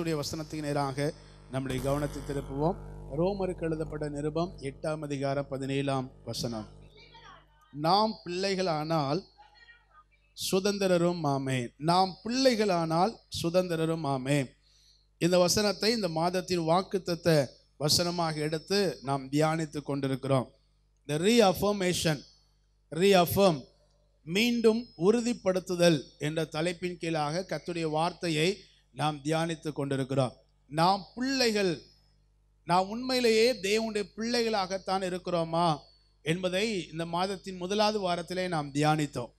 கர்த்தருடைய வசனத்துக்கு நேராக நம்முடைய கவனத்தை திருப்புவோம் ரோமருக்கு எழுதப்பட்ட நிருபம் எட்டாம் அதிகாரம் பதினேழாம் வசனம் நாம் பிள்ளைகளானால் சுதந்திரரும் ஆமே நாம் பிள்ளைகளானால் சுதந்திரரும் ஆமே இந்த வசனத்தை இந்த மாதத்தின் வாக்குத்தத்த வசனமாக எடுத்து நாம் தியானித்து கொண்டிருக்கிறோம் இந்த ரீஅஃபர்மேஷன் ரீஅஃபர்ம் மீண்டும் உறுதிப்படுத்துதல் என்ற தலைப்பின் கீழாக கர்த்தருடைய வார்த்தையை நாம் தியானித்து கொண்டிருக்கிறோம் நாம் பிள்ளைகள் நாம் உண்மையிலேயே தேவனுடைய பிள்ளைகளாகத்தான் இருக்கிறோமா என்பதை இந்த மாதத்தின் முதலாவது வாரத்திலே நாம் தியானித்தோம்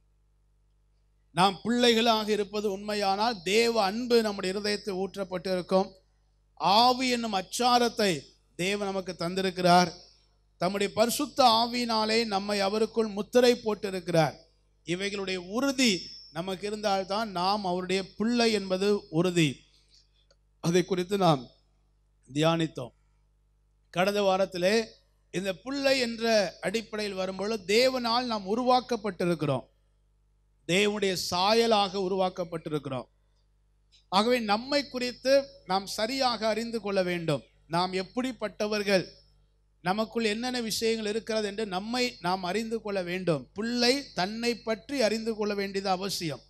நாம் பிள்ளைகளாக இருப்பது உண்மையானால் தேவ அன்பு நம்முடைய இருதயத்தில் ஊற்றப்பட்டு இருக்கும் ஆவி என்னும் அச்சாரத்தை தேவன் நமக்கு தந்திருக்கிறார் தம்முடைய பரிசுத்த ஆவியினாலே நம்மை அவருக்குள் முத்திரை போட்டிருக்கிறார் இவைகளுடைய உறுதி நமக்கு இருந்தால்தான் நாம் அவருடைய பிள்ளை என்பது உறுதி அதை குறித்து நாம் தியானித்தோம் கடந்த வாரத்திலே இந்த பிள்ளை என்ற அடிப்படையில் வரும்பொழுது தேவனால் நாம் உருவாக்கப்பட்டிருக்கிறோம் தேவனுடைய சாயலாக உருவாக்கப்பட்டிருக்கிறோம் ஆகவே நம்மை குறித்து நாம் சரியாக அறிந்து கொள்ள வேண்டும் நாம் எப்படிப்பட்டவர்கள் நமக்குள் என்னென்ன விஷயங்கள் இருக்கிறது என்று நம்மை நாம் அறிந்து கொள்ள வேண்டும் பிள்ளை தன்னை பற்றி அறிந்து கொள்ள வேண்டியது அவசியம்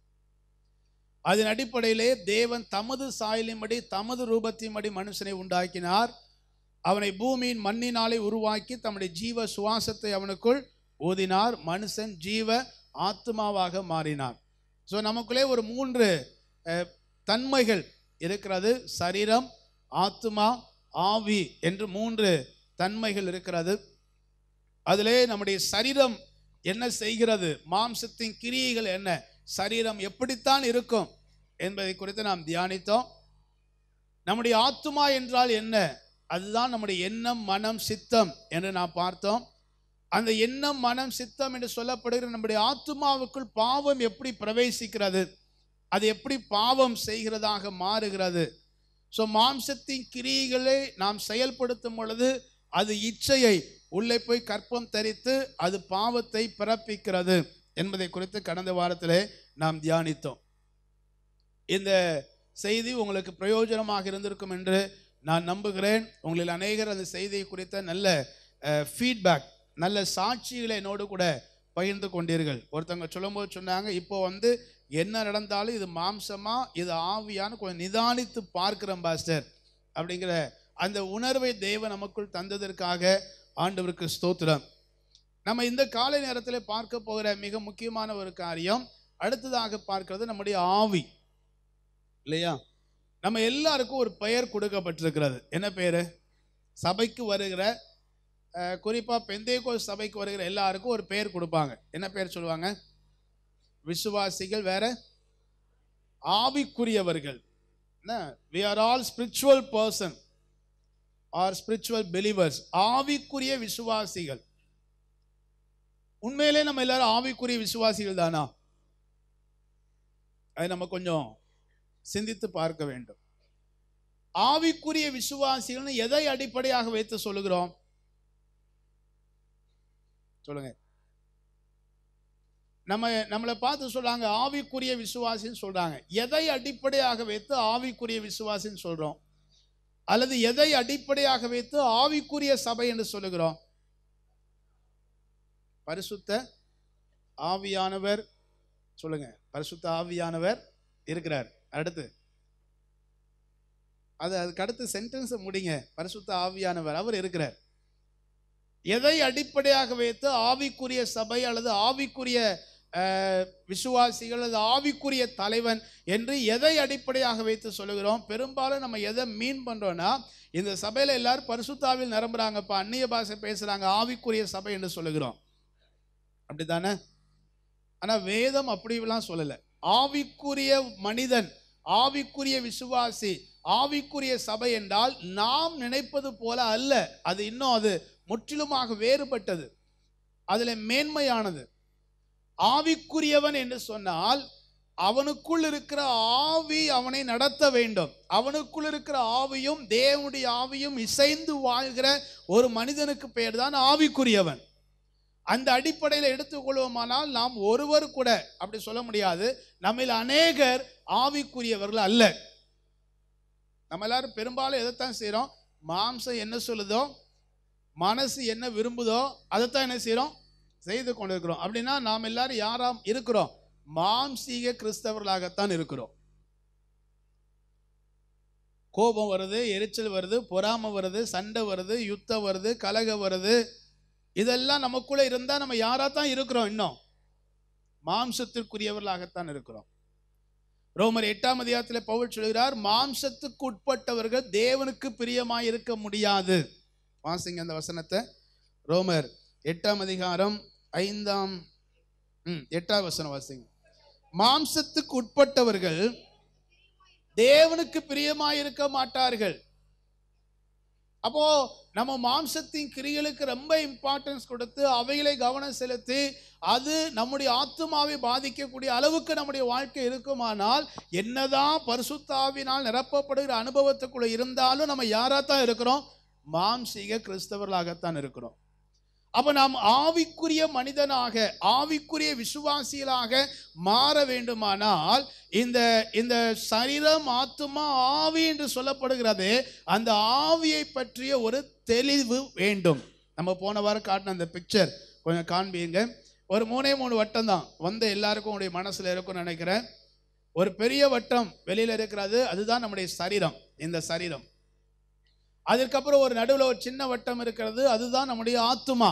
அதன் அடிப்படையிலே தேவன் தமது சாயலின்படி தமது ரூபத்தின்படி மனுஷனை உண்டாக்கினார் அவனை பூமியின் மண்ணினாலே உருவாக்கி தம்முடைய ஜீவ சுவாசத்தை அவனுக்குள் ஊதினார் மனுஷன் ஜீவ ஆத்மாவாக மாறினார் ஸோ நமக்குள்ளே ஒரு மூன்று அஹ், தன்மைகள் இருக்கிறது சரீரம் ஆத்மா ஆவி என்று மூன்று தன்மைகள் இருக்கிறது அதிலே நம்முடைய சரீரம் என்ன செய்கிறது மாம்சத்தின் கிரியைகள் என்ன சரீரம் எப்படித்தான் இருக்கும் என்பதை குறித்து நாம் தியானித்தோம் நம்முடைய ஆத்துமா என்றால் என்ன அதுதான் நம்முடைய எண்ணம் மனம் சித்தம் என்று நாம் பார்த்தோம் அந்த எண்ணம் மனம் சித்தம் என்று சொல்லப்படுகிற நம்முடைய ஆத்துமாவுக்குள் பாவம் எப்படி பிரவேசிக்கிறது அது எப்படி பாவம் செய்கிறதாக மாறுகிறது ஸோ மாம்சத்தின் கிரியைகளை நாம் செயல்படுத்தும் பொழுது அது இச்சையை உள்ளே போய் கற்பம் தரித்து அது பாவத்தை பிறப்பிக்கிறது என்பதை குறித்து கடந்த வாரத்திலே நாம் தியானித்தோம் இந்த செய்தி உங்களுக்கு பிரயோஜனமாக இருந்திருக்கும் என்று நான் நம்புகிறேன் உங்களில் அநேகர் அந்த செய்தியை குறித்த நல்ல ஃபீட்பேக் நல்ல சாட்சிகளை என்னோடு கூட பகிர்ந்து கொண்டீர்கள் ஒருத்தவங்க சொல்லும்போது சொன்னாங்க இப்போ வந்து என்ன நடந்தாலும் இது மாம்சமா இது ஆவியான்னு கொஞ்சம் நிதானித்து பார்க்கிறோம் பாஸ்டர் அப்படிங்கிற அந்த உணர்வை தேவன் நமக்குள் தந்ததற்காக ஆண்டவருக்கு ஸ்தோத்திரம் நம்ம இந்த காலை நேரத்தில் பார்க்க போகிற மிக முக்கியமான ஒரு காரியம் அடுத்ததாக பார்க்கிறது நம்முடைய ஆவி இல்லையா நம்ம எல்லாருக்கும் ஒரு பெயர் கொடுக்கப்பட்டிருக்கிறது என்ன பெயர் சபைக்கு வருகிற அஹ், குறிப்பா பெந்தேகோ சபைக்கு வருகிற எல்லாருக்கும் ஒரு பெயர் கொடுப்பாங்க என்ன பெயர் சொல்லுவாங்க விசுவாசிகள் வேற ஆவிக்குரியவர்கள் என்ன we are all spiritual person are spiritual believers ஆவிக்குரிய விசுவாசிகள் உண்மையிலே நம்ம எல்லாரும் ஆவிக்குரிய விசுவாசிகள் தானா அதை நம்ம கொஞ்சம் சிந்தித்து பார்க்க வேண்டும் ஆவிக்குரிய விசுவாசிகள்னு எதை அடிப்படையாக வைத்து சொல்லுகிறோம் சொல்லுங்க நம்ம நம்மளை பார்த்து சொல்றாங்க ஆவிக்குரிய விசுவாசின்னு சொல்றாங்க எதை அடிப்படையாக வைத்து ஆவிக்குரிய விசுவாசின்னு சொல்றோம் அல்லது எதை அடிப்படையாக வைத்து ஆவிக்குரிய சபை என்று சொல்லுகிறோம் பரிசுத்த ஆவியானவர் சொல்லுங்க பரிசுத்த ஆவியானவர் இருக்கிறார் அடுத்து அது அதுக்கு அடுத்து சென்டென்ஸை முடிங்க பரிசுத்த ஆவியானவர் அவர் இருக்கிறார் எதை அடிப்படையாக வைத்து ஆவிக்குரிய சபை அல்லது ஆவிக்குரிய அஹ், விசுவாசிகள் அல்லது ஆவிக்குரிய தலைவன் என்று எதை அடிப்படையாக வைத்து சொல்லுகிறோம் பெரும்பாலும் நம்ம எதை மீன் பண்றோம்னா இந்த சபையில எல்லாரும் பரிசுத்தாவில் நிரம்புறாங்கப்பா அந்நிய பாஷை பேசுறாங்க ஆவிக்குரிய சபை என்று சொல்லுகிறோம் அப்படித்தானே ஆனா வேதம் அப்படிலாம் சொல்லல ஆவிக்குரிய மனிதன் ஆவிக்குரிய விசுவாசி ஆவிக்குரிய சபை என்றால் நாம் நினைப்பது போல அல்ல அது இன்னும் அது முற்றிலுமாக வேறுபட்டது அதுல மேன்மையானது ஆவிக்குரியவன் என்று சொன்னால் அவனுக்குள் இருக்கிற ஆவி அவனை நடத்த வேண்டும் அவனுக்குள் இருக்கிற ஆவியும் தேவனுடைய ஆவியும் இசைந்து வாழ்கிற ஒரு மனிதனுக்கு பெயர் தான் ஆவிக்குரியவன் அந்த அடிப்படையில் எடுத்துக்கொள்வோமானால் நாம் ஒருவர் கூட அப்படி சொல்ல முடியாது நம்மில் அநேகர் ஆவிக்குரியவர்கள் அல்ல நம்ம எல்லாரும் பெரும்பாலும் எதைத்தான் செய்றோம் மாம்சம் என்ன சொல்லுதோ மனசு என்ன விரும்புதோ அதைத்தான் என்ன செய்றோம் செய்து கொண்டிருக்கிறோம் அப்படின்னா நாம் எல்லாரும் யாராம் இருக்கிறோம் மாம்சீக கிறிஸ்தவர்களாகத்தான் இருக்கிறோம் கோபம் வருது எரிச்சல் வருது பொறாமை வருது சண்டை வருது யுத்தம் வருது கலகம் வருது இதெல்லாம் நமக்குள்ள இருந்தா நம்ம யாரா தான் இருக்கிறோம் இன்னும் மாம்சத்திற்குரியவர்களாகத்தான் இருக்கிறோம் ரோமர் எட்டாம் அதிகாரத்தில் பவுல் சொல்கிறார் மாம்சத்துக்கு உட்பட்டவர்கள் தேவனுக்கு பிரியமாய் இருக்க முடியாது வாசிங்க அந்த வசனத்தை ரோமர் எட்டாம் அதிகாரம் ஐந்தாம் ம் எட்டாம் வசனம் வாசிங்க மாம்சத்துக்கு உட்பட்டவர்கள் தேவனுக்கு பிரியமாய் இருக்க மாட்டார்கள் அப்போ நம்ம மாம்சத்தின் கிரிகளுக்கு ரொம்ப இம்பார்ட்டன்ஸ் கொடுத்து அவைகளை கவனம் செலுத்தி அது நம்முடைய ஆத்துமாவை பாதிக்கக்கூடிய அளவுக்கு நம்முடைய வாழ்க்கை இருக்குமானால் என்னதான் பரிசுத்தாவினால் நிரப்பப்படுகிற அனுபவத்துக்குள்ள இருந்தாலும் நம்ம யாரா தான் இருக்கிறோம் மாம்சீக கிறிஸ்தவர்களாகத்தான் இருக்கிறோம் அப்ப நாம் ஆவிக்குரிய மனிதனாக ஆவிக்குரிய விசுவாசிகளாக மாற வேண்டுமானால் இந்த இந்த சரீரம் ஆத்துமா ஆவி என்று சொல்லப்படுகிறது அந்த ஆவியை பற்றிய ஒரு தெளிவு வேண்டும் நம்ம போன வாரம் காட்டின அந்த பிக்சர் கொஞ்சம் காண்பீங்க ஒரு மூணே மூணு வட்டம் தான் வந்த எல்லாருக்கும் உடைய மனசுல இருக்கும்னு நினைக்கிறேன் ஒரு பெரிய வட்டம் வெளியில இருக்கிறது அதுதான் நம்முடைய சரீரம் இந்த சரீரம் அதற்கப்புறம் ஒரு நடுவில் ஒரு சின்ன வட்டம் இருக்கிறது அதுதான் நம்முடைய ஆத்துமா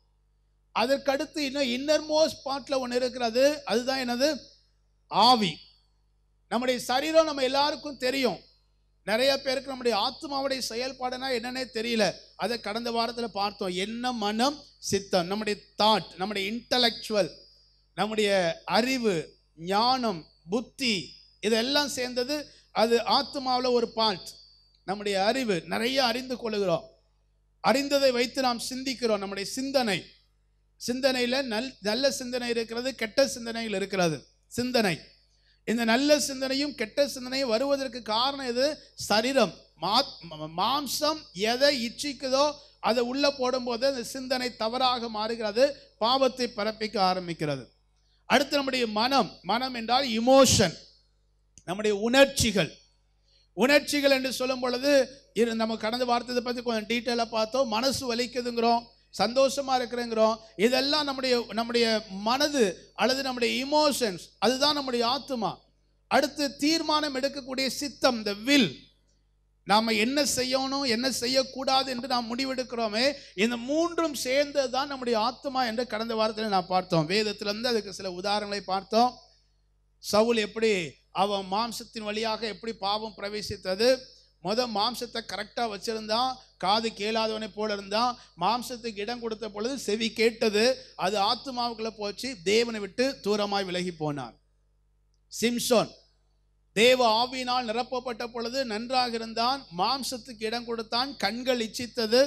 அதற்கடுத்து இன்னும் இன்னர் மோஸ்ட் பார்ட்ல ஒன்று இருக்கிறது அதுதான் என்னது ஆவி நம்முடைய சரீரம் நம்ம எல்லாருக்கும் தெரியும் நிறைய பேருக்கு நம்முடைய ஆத்மாவுடைய செயல்பாடுனா என்னன்னே தெரியல அதை கடந்த வாரத்தில் பார்த்தோம் என்ன மனம் சித்தம் நம்முடைய தாட் நம்முடைய இன்டலெக்சுவல் நம்முடைய அறிவு ஞானம் புத்தி இதெல்லாம் சேர்ந்தது அது ஆத்மாவில் ஒரு பார்ட் நம்முடைய அறிவு நிறைய அறிந்து கொள்கிறோம் அறிந்ததை வைத்து நாம் சிந்திக்கிறோம் நம்முடைய சிந்தனை சிந்தனையில் நல் நல்ல சிந்தனை இருக்கிறது கெட்ட சிந்தனையில் இருக்கிறது சிந்தனை இந்த நல்ல சிந்தனையும் கெட்ட சிந்தனையும் வருவதற்கு காரணம் எது சரீரம் மா- ம- மாம்சம் எதை இச்சிக்குதோ அதை உள்ள போடும்போது அந்த சிந்தனை தவறாக மாறுகிறது பாவத்தை பிறப்பிக்க ஆரம்பிக்கிறது அடுத்து நம்முடைய மனம் மனம் என்றால் இமோஷன் நம்முடைய உணர்ச்சிகள் உணர்ச்சிகள் என்று சொல்லும் பொழுது இரு நம்ம கடந்த வார்த்தை பற்றி கொஞ்சம் டீட்டெயிலாக பார்த்தோம் மனசு வலிக்குதுங்கிறோம் சந்தோஷமா இருக்கிறேங்கிறோம் இதெல்லாம் நம்முடைய நம்முடைய மனது அல்லது நம்முடைய இமோஷன்ஸ் அதுதான் நம்முடைய ஆத்துமா அடுத்து தீர்மானம் எடுக்கக்கூடிய சித்தம் the வில் நாம என்ன செய்யணும் என்ன செய்யக்கூடாது என்று நாம் முடிவெடுக்கிறோமே இந்த மூன்றும் சேர்ந்தது தான் நம்முடைய ஆத்மா என்று கடந்த வாரத்தில் நான் பார்த்தோம் வேதத்திலிருந்து அதுக்கு சில உதாரணங்களை பார்த்தோம் சவுல் எப்படி அவன் மாம்சத்தின் வழியாக எப்படி பாவம் பிரவேசித்தது முத மாம்சத்தை கரெக்டாக வச்சிருந்தான் காது கேளாதவனை போல இருந்தான் மாம்சத்துக்கு இடம் கொடுத்த பொழுது செவி கேட்டது அது ஆத்துமாவுக்குள்ள போச்சு தேவனை விட்டு தூரமாய் விலகி போனான் சிம்சோன் தேவ ஆவியினால் நிரப்பப்பட்ட பொழுது நன்றாக இருந்தான் மாம்சத்துக்கு இடம் கொடுத்தான் கண்கள் இச்சித்தது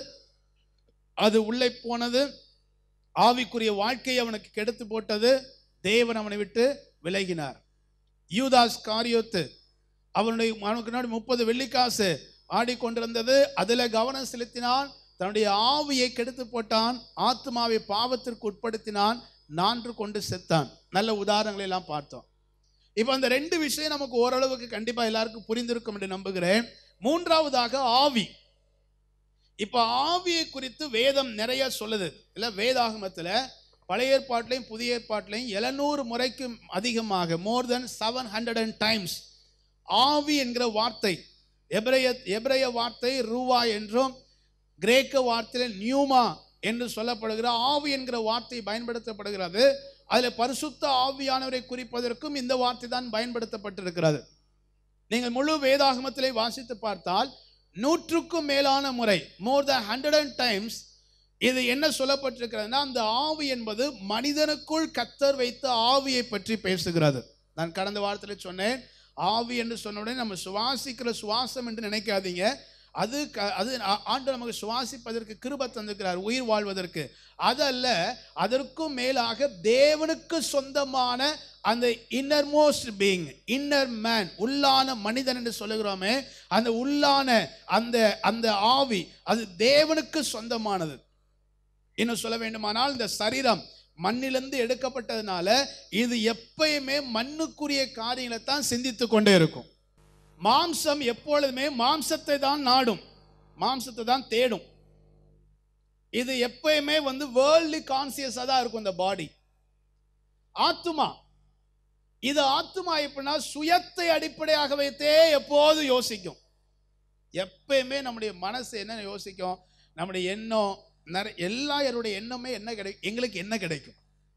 அது உள்ளே போனது ஆவிக்குரிய வாழ்க்கையை அவனுக்கு கெடுத்து போட்டது தேவன் அவனை விட்டு விலகினார் யூதாஸ் காரியோத்து அவனுடைய அவனுக்கு முன்னாடி முப்பது வெள்ளிக்காசு ஆடிக்கொண்டிருந்தது அதுல கவனம் செலுத்தினான் தன்னுடைய ஆவியை கெடுத்து போட்டான் ஆத்மாவை பாவத்திற்கு உட்படுத்தினான் நான்று கொண்டு செத்தான் நல்ல உதாரணங்களை எல்லாம் பார்த்தோம் இப்போ அந்த ரெண்டு விஷயம் நமக்கு ஓரளவுக்கு கண்டிப்பா எல்லாருக்கும் புரிந்திருக்கும் என்று நம்புகிறேன் மூன்றாவதாக ஆவி இப்போ ஆவியை குறித்து வேதம் நிறைய சொல்லுது இல்ல வேதாகமத்துல பழைய ஏற்பாட்டிலையும் புதிய ஏற்பாட்டிலையும் எழுநூறு முறைக்கும் அதிகமாக more than seven hundred and times ஆவி என்கிற வார்த்தை எபிரேய எபிரேய வார்த்தை ரூவா என்றும் கிரேக்க வார்த்தையில் நியூமா என்று சொல்லப்படுகிற ஆவி என்கிற வார்த்தை பயன்படுத்தப்படுகிறது அதில் பரிசுத்த ஆவியானவரை குறிப்பதற்கும் இந்த வார்த்தை தான் பயன்படுத்தப்பட்டிருக்கிறது நீங்கள் முழு வேதாகமத்திலே வாசித்து பார்த்தால் நூற்றுக்கும் மேலான முறை more than hundred and times இது என்ன சொல்லப்பட்டிருக்கிறதுனா அந்த ஆவி என்பது மனிதனுக்குள் கத்தர் வைத்த ஆவியை பற்றி பேசுகிறது நான் கடந்த வாரத்தில் சொன்னேன் ஆவி என்று சொன்ன உடனே நம்ம சுவாசிக்கிற சுவாசம் என்று நினைக்காதீங்க அது க அது ஆ- ஆண்டு நமக்கு சுவாசிப்பதற்கு கிருப தந்திருக்கிறார் உயிர் வாழ்வதற்கு அதல்ல அதற்கும் மேலாக தேவனுக்கு சொந்தமான அந்த innermost being inner man உள்ளான மனிதன் என்று சொல்லுகிறோமே அந்த உள்ளான அந்த அந்த ஆவி அது தேவனுக்கு சொந்தமானது இன்னும் சொல்ல வேண்டுமானால் இந்த சரீரம் மண்ணிலிருந்து எடுக்கப்பட்டதுனால இது எப்பயுமே மண்ணுக்குரிய காரியங்களை தான் சிந்தித்து கொண்டே இருக்கும் மாம்சம் எப்பொழுதுமே மாம்சத்தை தான் நாடும் மாம்சத்தை தான் தேடும் இது எப்பயுமே வந்து வேர்ல்டு கான்சியஸாக தான் இருக்கும் இந்த பாடி ஆத்துமா இது ஆத்துமா எப்படின்னா சுயத்தை அடிப்படையாக வைத்தே எப்போதும் யோசிக்கும் எப்பயுமே நம்முடைய மனசு என்ன யோசிக்கும் நம்முடைய எண்ணம் நிறைய எல்லாருடைய எண்ணமே என்ன கிடைக்கும் எங்களுக்கு என்ன கிடைக்கும்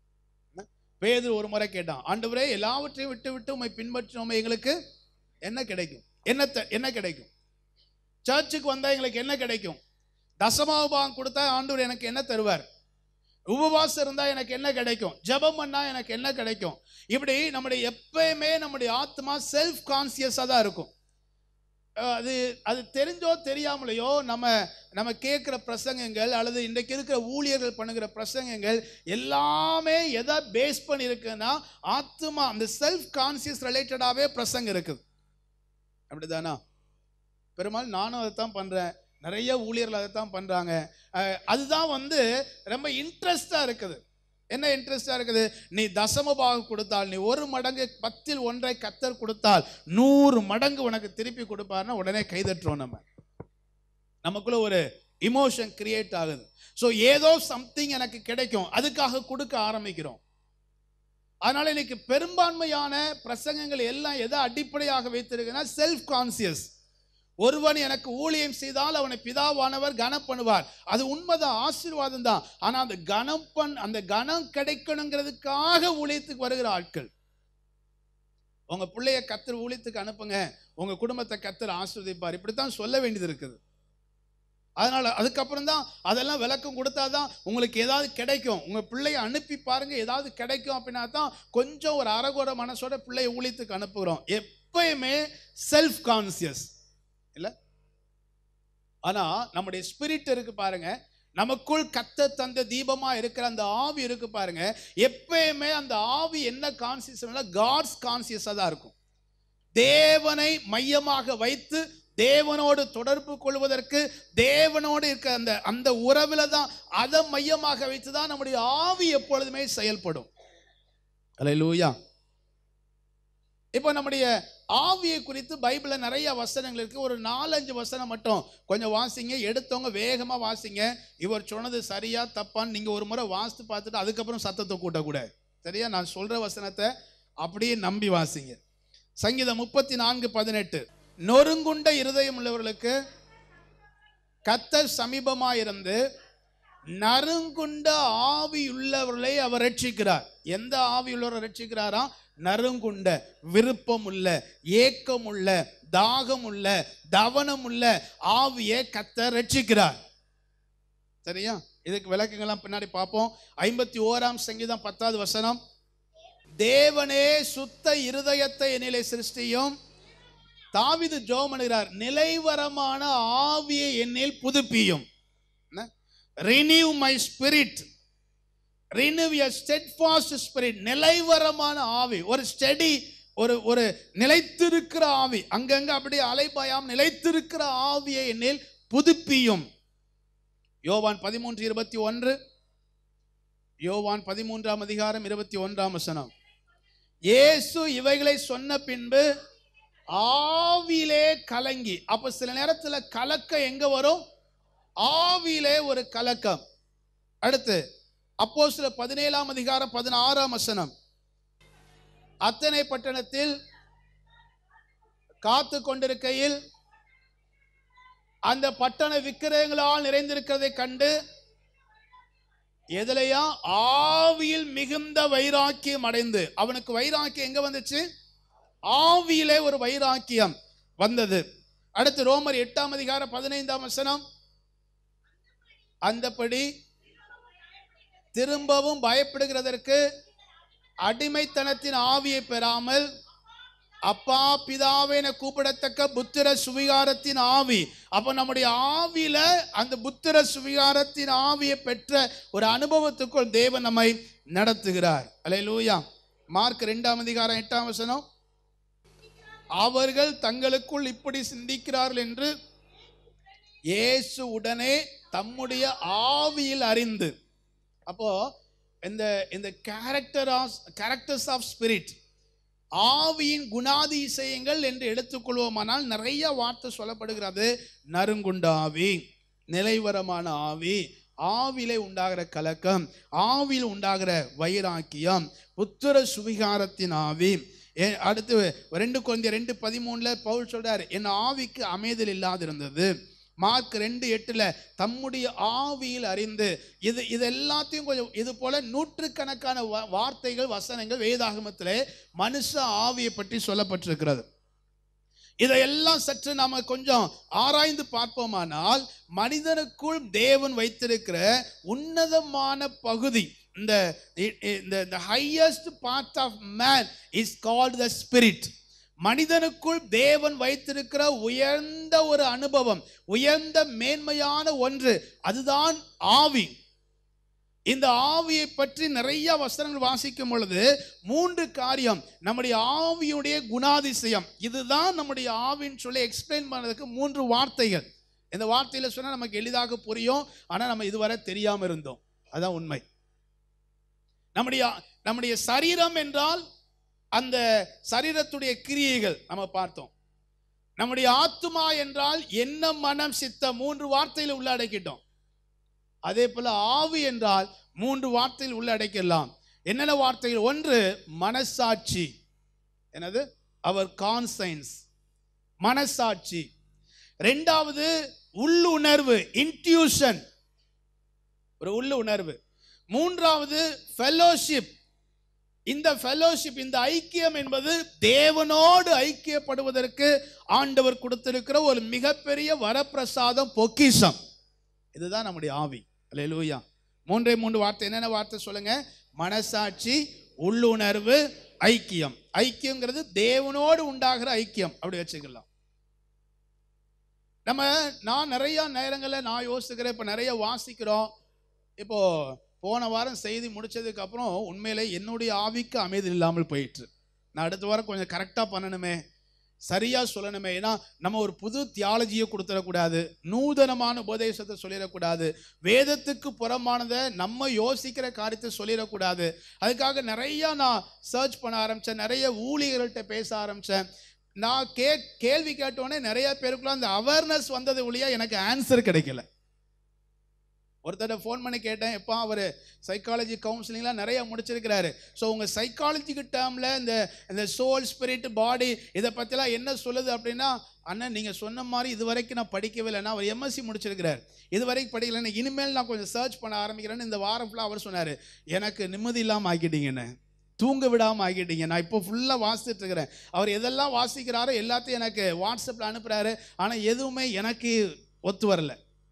பேதர் ஒரு முறை கேட்டான் ஆண்டவரே எல்லாவற்றையும் விட்டு விட்டு உண்மை பின்பற்றினோமே எங்களுக்கு என்ன கிடைக்கும் என்ன த- என்ன கிடைக்கும் சர்ச்சுக்கு வந்தா எங்களுக்கு என்ன கிடைக்கும் தசமாபாகம் கொடுத்தா ஆண்டவர் எனக்கு என்ன தருவார் உபவாசம் இருந்தா எனக்கு என்ன கிடைக்கும் ஜெபம் பண்ணா எனக்கு என்ன கிடைக்கும் இப்படி நம்முடைய எப்பயுமே நம்முடைய ஆத்மா செல்ஃப் கான்சியஸாக தான் இருக்கும் அஹ் அது அது தெரிஞ்சோ தெரியாமலையோ நம்ம நம்ம கேட்குற பிரசங்கங்கள் அல்லது இன்றைக்கு இருக்கிற ஊழியர்கள் பண்ணுகிற பிரசங்கங்கள் எல்லாமே எதை பேஸ் பண்ணி இருக்குன்னா ஆத்மா அந்த செல்ஃப் கான்சியஸ் ரிலேட்டடாகவே பிரசங்கம் இருக்குது அப்படிதானா பெரும்பாலும் நானும் அதை தான் பண்ணுறேன் நிறைய ஊழியர்கள் அதை தான் பண்ணுறாங்க அதுதான் வந்து ரொம்ப இன்ட்ரெஸ்டாக இருக்குது என்ன இன்ட்ரெஸ்டாக இருக்குது நீ தசம பாகம் கொடுத்தால் நீ ஒரு மடங்கு பத்தில் ஒன்றை கத்தர் கொடுத்தால் நூறு மடங்கு உனக்கு திருப்பி கொடுப்பாருன்னா உடனே கைதட்டுறோம் நம்ம நமக்குள்ள ஒரு இமோஷன் கிரியேட் ஆகுது ஸோ ஏதோ சம்திங் எனக்கு கிடைக்கும் அதுக்காக கொடுக்க ஆரம்பிக்கிறோம் அதனால இன்னைக்கு பெரும்பான்மையான பிரசங்கங்கள் எல்லாம் எதை அடிப்படையாக வைத்திருக்குன்னா செல்ஃப் கான்சியஸ் ஒருவன் எனக்கு ஊழியம் செய்தால் அவனை பிதாவானவர் கனம் பண்ணுவார் அது உண்மைதான் ஆசீர்வாதம் தான் ஆனா அந்த கனம் பண் அந்த கனம் கிடைக்கணுங்கிறதுக்காக ஊழியத்துக்கு வருகிற ஆட்கள் உங்க பிள்ளைய கத்தர் ஊழியத்துக்கு அனுப்புங்க உங்க குடும்பத்தை கத்தர் ஆசீர்வதிப்பார் இப்படித்தான் சொல்ல வேண்டியது இருக்குது அதனால அதுக்கப்புறம் தான் அதெல்லாம் விளக்கம் கொடுத்தாதான் உங்களுக்கு ஏதாவது கிடைக்கும் உங்க பிள்ளைய அனுப்பி பாருங்க ஏதாவது கிடைக்கும் அப்படின்னா தான் கொஞ்சம் ஒரு அறகுற மனசோட பிள்ளைய ஊழியத்துக்கு அனுப்புகிறோம் எப்பயுமே செல்ஃப் கான்சியஸ் இல்ல ஆனா நம்முடைய ஸ்பிரிட் இருக்கு பாருங்க நமக்குள் கத்த தந்த தீபமா இருக்கிற அந்த ஆவி இருக்கு பாருங்க எப்பயுமே அந்த ஆவி என்ன கான்சியஸ் காட்ஸ் கான்சியஸா தான் இருக்கும் தேவனை மையமாக வைத்து தேவனோடு தொடர்பு கொள்வதற்கு தேவனோடு இருக்க அந்த அந்த உறவுல தான் அதை மையமாக வைத்து தான் நம்முடைய ஆவி எப்பொழுதுமே செயல்படும் அல்லேலூயா இப்போ நம்முடைய ஆவியை குறித்து பைபிளில் நிறைய வசனங்கள் இருக்கு ஒரு நாலஞ்சு வசனம் மட்டும் கொஞ்சம் வாசிங்க எடுத்தவங்க வேகமாக வாசிங்க இவர் சொன்னது சரியா தப்பான்னு நீங்கள் ஒரு முறை வாசித்து பார்த்துட்டு அதுக்கப்புறம் சத்தத்தை கூட்டக்கூடாது சரியா நான் சொல்ற வசனத்தை அப்படியே நம்பி வாசிங்க சங்கீதம் முப்பத்தி நான்கு பதினெட்டு நொறுங்குண்ட இருதயம் உள்ளவர்களுக்கு கத்தர் சமீபமாயிருந்து நறுங்குண்ட ஆவியுள்ளவர்களை அவர் ரட்சிக்கிறார் எந்த ஆவியுள்ளவரை ரட்சிக்கிறாரா நறுங்குண்ட விருப்பம் உள்ள ஏக்கம் உள்ள தாகம் உள்ள தவனம் உள்ள ஆவியை கத்தர் ரட்சிக்கிறார் சரியா இதுக்கு விளக்கங்கள்லாம் பின்னாடி பார்ப்போம் ஐம்பத்தி ஓராம் சங்கீதம் பத்தாவது வசனம் தேவனே சுத்த இருதயத்தை என்னிலே சிருஷ்டியும் தாவிது ஜோம் பண்ணுகிறார் நிலைவரமான ஆவியை என்னில் புதுப்பியும் renew my spirit renew your steadfast spirit நிலைவரமான ஆவி ஒரு ஸ்டெடி ஒரு ஒரு நிலைத்திருக்கிற ஆவி அங்கங்க அப்படியே அலைபாயாம் நிலைத்திருக்கிற ஆவியை என்னில் புதுப்பியும் யோவான் பதிமூன்று இருபத்தி ஒன்று யோவான் பதிமூன்றாம் அதிகாரம் இருபத்தி ஒன்றாம் வசனம் இயேசு இவைகளை சொன்ன பின்பு ஆவியிலே கலங்கி அப்ப சில நேரத்துல கலக்கம் எங்க வரும் ஆவியிலே ஒரு கலக்கம் அடுத்து அப்போ சில பதினேழாம் அதிகாரம் பதினாறாம் வசனம் அத்தனை பட்டணத்தில் காத்து கொண்டிருக்கையில் அந்த பட்டண விக்கிரகங்களால் நிறைந்திருக்கிறதை கண்டு எதுலையா ஆவியில் மிகுந்த வைராக்கியம் அடைந்து அவனுக்கு வைராக்கியம் எங்க வந்துச்சு ஆவியிலே ஒரு வைராக்கியம் வந்தது அடுத்து ரோமர் எட்டாம் அதிகாரம் பதினைந்தாம் வசனம் அந்தபடி திரும்பவும் பயப்படுகிறதற்கு அடிமைத்தனத்தின் ஆவியை பெறாமல் அப்பா பிதாவை என கூப்பிடத்தக்க புத்திர சுவிகாரத்தின் ஆவி அப்ப நம்முடைய ஆவியில அந்த புத்திர சுவிகாரத்தின் ஆவியை பெற்ற ஒரு அனுபவத்துக்குள் தேவன் நம்மை நடத்துகிறார் அல்லேலூயா மார்க் ரெண்டாம் அதிகாரம் எட்டாம் வசனம் அவர்கள் தங்களுக்குள் இப்படி சிந்திக்கிறார்கள் என்று இயேசு உடனே தம்முடைய ஆவியில் அறிந்து அப்போ இந்த இந்த character of characters of spirit ஆவியின் குணாதிசயங்கள் என்று எடுத்துக்கொள்வோமானால் நிறைய வார்த்தை சொல்லப்படுகிறது நறுங்குண்ட ஆவி நிலைவரமான ஆவி ஆவிலே உண்டாகிற கலக்கம் ஆவியில் உண்டாகிற வைராக்கியம் புத்திர சுவிகாரத்தின் ஆவி ஏ- அடுத்து ரெண்டு குழந்தை ரெண்டு பதிமூணுல பவுல் சொல்றாரு என் ஆவிக்கு அமைதல் இல்லாதிருந்தது மார்க் ரெண்டு எட்டுல தம்முடைய ஆவியில் அறிந்து இது இது எல்லாத்தையும் கொஞ்சம் இது போல நூற்றுக்கணக்கான வா- வார்த்தைகள் வசனங்கள் வேதாகமத்திலே மனுஷ ஆவியை பற்றி சொல்லப்பட்டிருக்கிறது இதையெல்லாம் சற்று நாம கொஞ்சம் ஆராய்ந்து பார்ப்போமானால் மனிதனுக்குள் தேவன் வைத்திருக்கிற உன்னதமான பகுதி இந்த இந்த highest part of man is called the spirit மனிதனுக்குள் தேவன் வைத்திருக்கிற உயர்ந்த ஒரு அனுபவம் உயர்ந்த மேன்மையான ஒன்று அதுதான் ஆவி இந்த ஆவியை பற்றி நிறைய வசனங்கள் வாசிக்கும் பொழுது மூன்று காரியம் நம்முடைய ஆவியுடைய குணாதிசயம் இதுதான் நம்முடைய ஆவின்னு சொல்லி எக்ஸ்பிளைன் பண்ணதுக்கு மூன்று வார்த்தைகள் இந்த வார்த்தையில சொன்னா நமக்கு எளிதாக புரியும் ஆனா நம்ம இதுவரை தெரியாம இருந்தோம் அதான் உண்மை நம்முடைய நம்முடைய சரீரம் என்றால் அந்த சரீரத்துடைய கிரியைகள் நம்ம பார்த்தோம் நம்முடைய ஆத்துமா என்றால் என்ன மனம் சித்த மூன்று வார்த்தையில உள்ளடக்கிட்டோம் அதே போல ஆவி என்றால் மூன்று வார்த்தையில் உள்ளடக்கலாம் என்னென்ன வார்த்தைகள் ஒன்று மனசாட்சி என்னது அவர் கான்சைன்ஸ் மனசாட்சி ரெண்டாவது உள்ளுணர்வு இன்ட்யூஷன் ஒரு உள்ளுணர்வு மூன்றாவது ஃபெலோஷிப் இந்த ஃபெலோஷிப் இந்த ஐக்கியம் என்பது தேவனோடு ஐக்கியப்படுவதற்கு ஆண்டவர் கொடுத்திருக்கிற ஒரு மிகப்பெரிய வரப்பிரசாதம் பொக்கிஷம் இதுதான் நம்முடைய ஆவி அல்லேலூயா மூன்றே மூன்று வார்த்தை என்னென்ன வார்த்தை சொல்லுங்க மனசாட்சி உள்ளுணர்வு ஐக்கியம் ஐக்கியங்கிறது தேவனோடு உண்டாகிற ஐக்கியம் அப்படி வச்சுக்கலாம் நம்ம நான் நிறைய நேரங்களில் நான் யோசிக்கிறேன் இப்போ நிறைய வாசிக்கிறோம் இப்போ போன வாரம் செய்தி முடிச்சதுக்கு அப்புறம் உண்மையிலே என்னுடைய ஆவிக்கு அமைதி இல்லாமல் போயிட்டு நான் அடுத்த வாரம் கொஞ்சம் கரெக்டாக பண்ணணுமே சரியா சொல்லணுமே ஏன்னா நம்ம ஒரு புது தியாலஜியை கொடுத்துடக்கூடாது நூதனமான உபதேசத்தை சொல்லிடக்கூடாது வேதத்துக்கு புறமானதை நம்ம யோசிக்கிற காரியத்தை சொல்லிடக்கூடாது அதுக்காக நிறைய நான் சர்ச் பண்ண ஆரம்பித்தேன் நிறைய ஊழியர்கள்ட்ட பேச ஆரம்பித்தேன் நான் கே கேள்வி கேட்டோடனே நிறைய பேருக்குள்ள அந்த அவேர்னஸ் வந்தது ஒழியா எனக்கு ஆன்சர் கிடைக்கல ஒருத்தர் ஃபோன் பண்ணி கேட்டேன் எப்போ அவர் சைக்காலஜி கவுன்சிலிங்லாம் நிறைய முடிச்சிருக்கிறாரு ஸோ உங்கள் சைக்காலஜிக்கு டேர்மில் இந்த இந்த சோல் ஸ்பிரிட் பாடி இதை பற்றிலாம் என்ன சொல்லுது அப்படின்னா அண்ணன் நீங்கள் சொன்ன மாதிரி இது வரைக்கும் நான் படிக்கவே இல்லைன்னா அவர் எம்எஸ்சி முடிச்சிருக்கிறார் இது வரைக்கும் படிக்கலைன்னா இனிமேல் நான் கொஞ்சம் சர்ச் பண்ண ஆரம்பிக்கிறேன்னு இந்த வாரம் ஃபுல்லாக அவர் சொன்னார் எனக்கு நிம்மதி இல்லாமல் ஆக்கிட்டீங்கன்னு தூங்க விடாமல் ஆக்கிட்டீங்க நான் இப்போ ஃபுல்லாக வாசிச்சுட்டு இருக்கிறேன் அவர் எதெல்லாம் வாசிக்கிறாரோ எல்லாத்தையும் எனக்கு வாட்ஸ்அப்பில் அனுப்புகிறாரு ஆனால் எதுவுமே எனக்கு ஒத்து வரல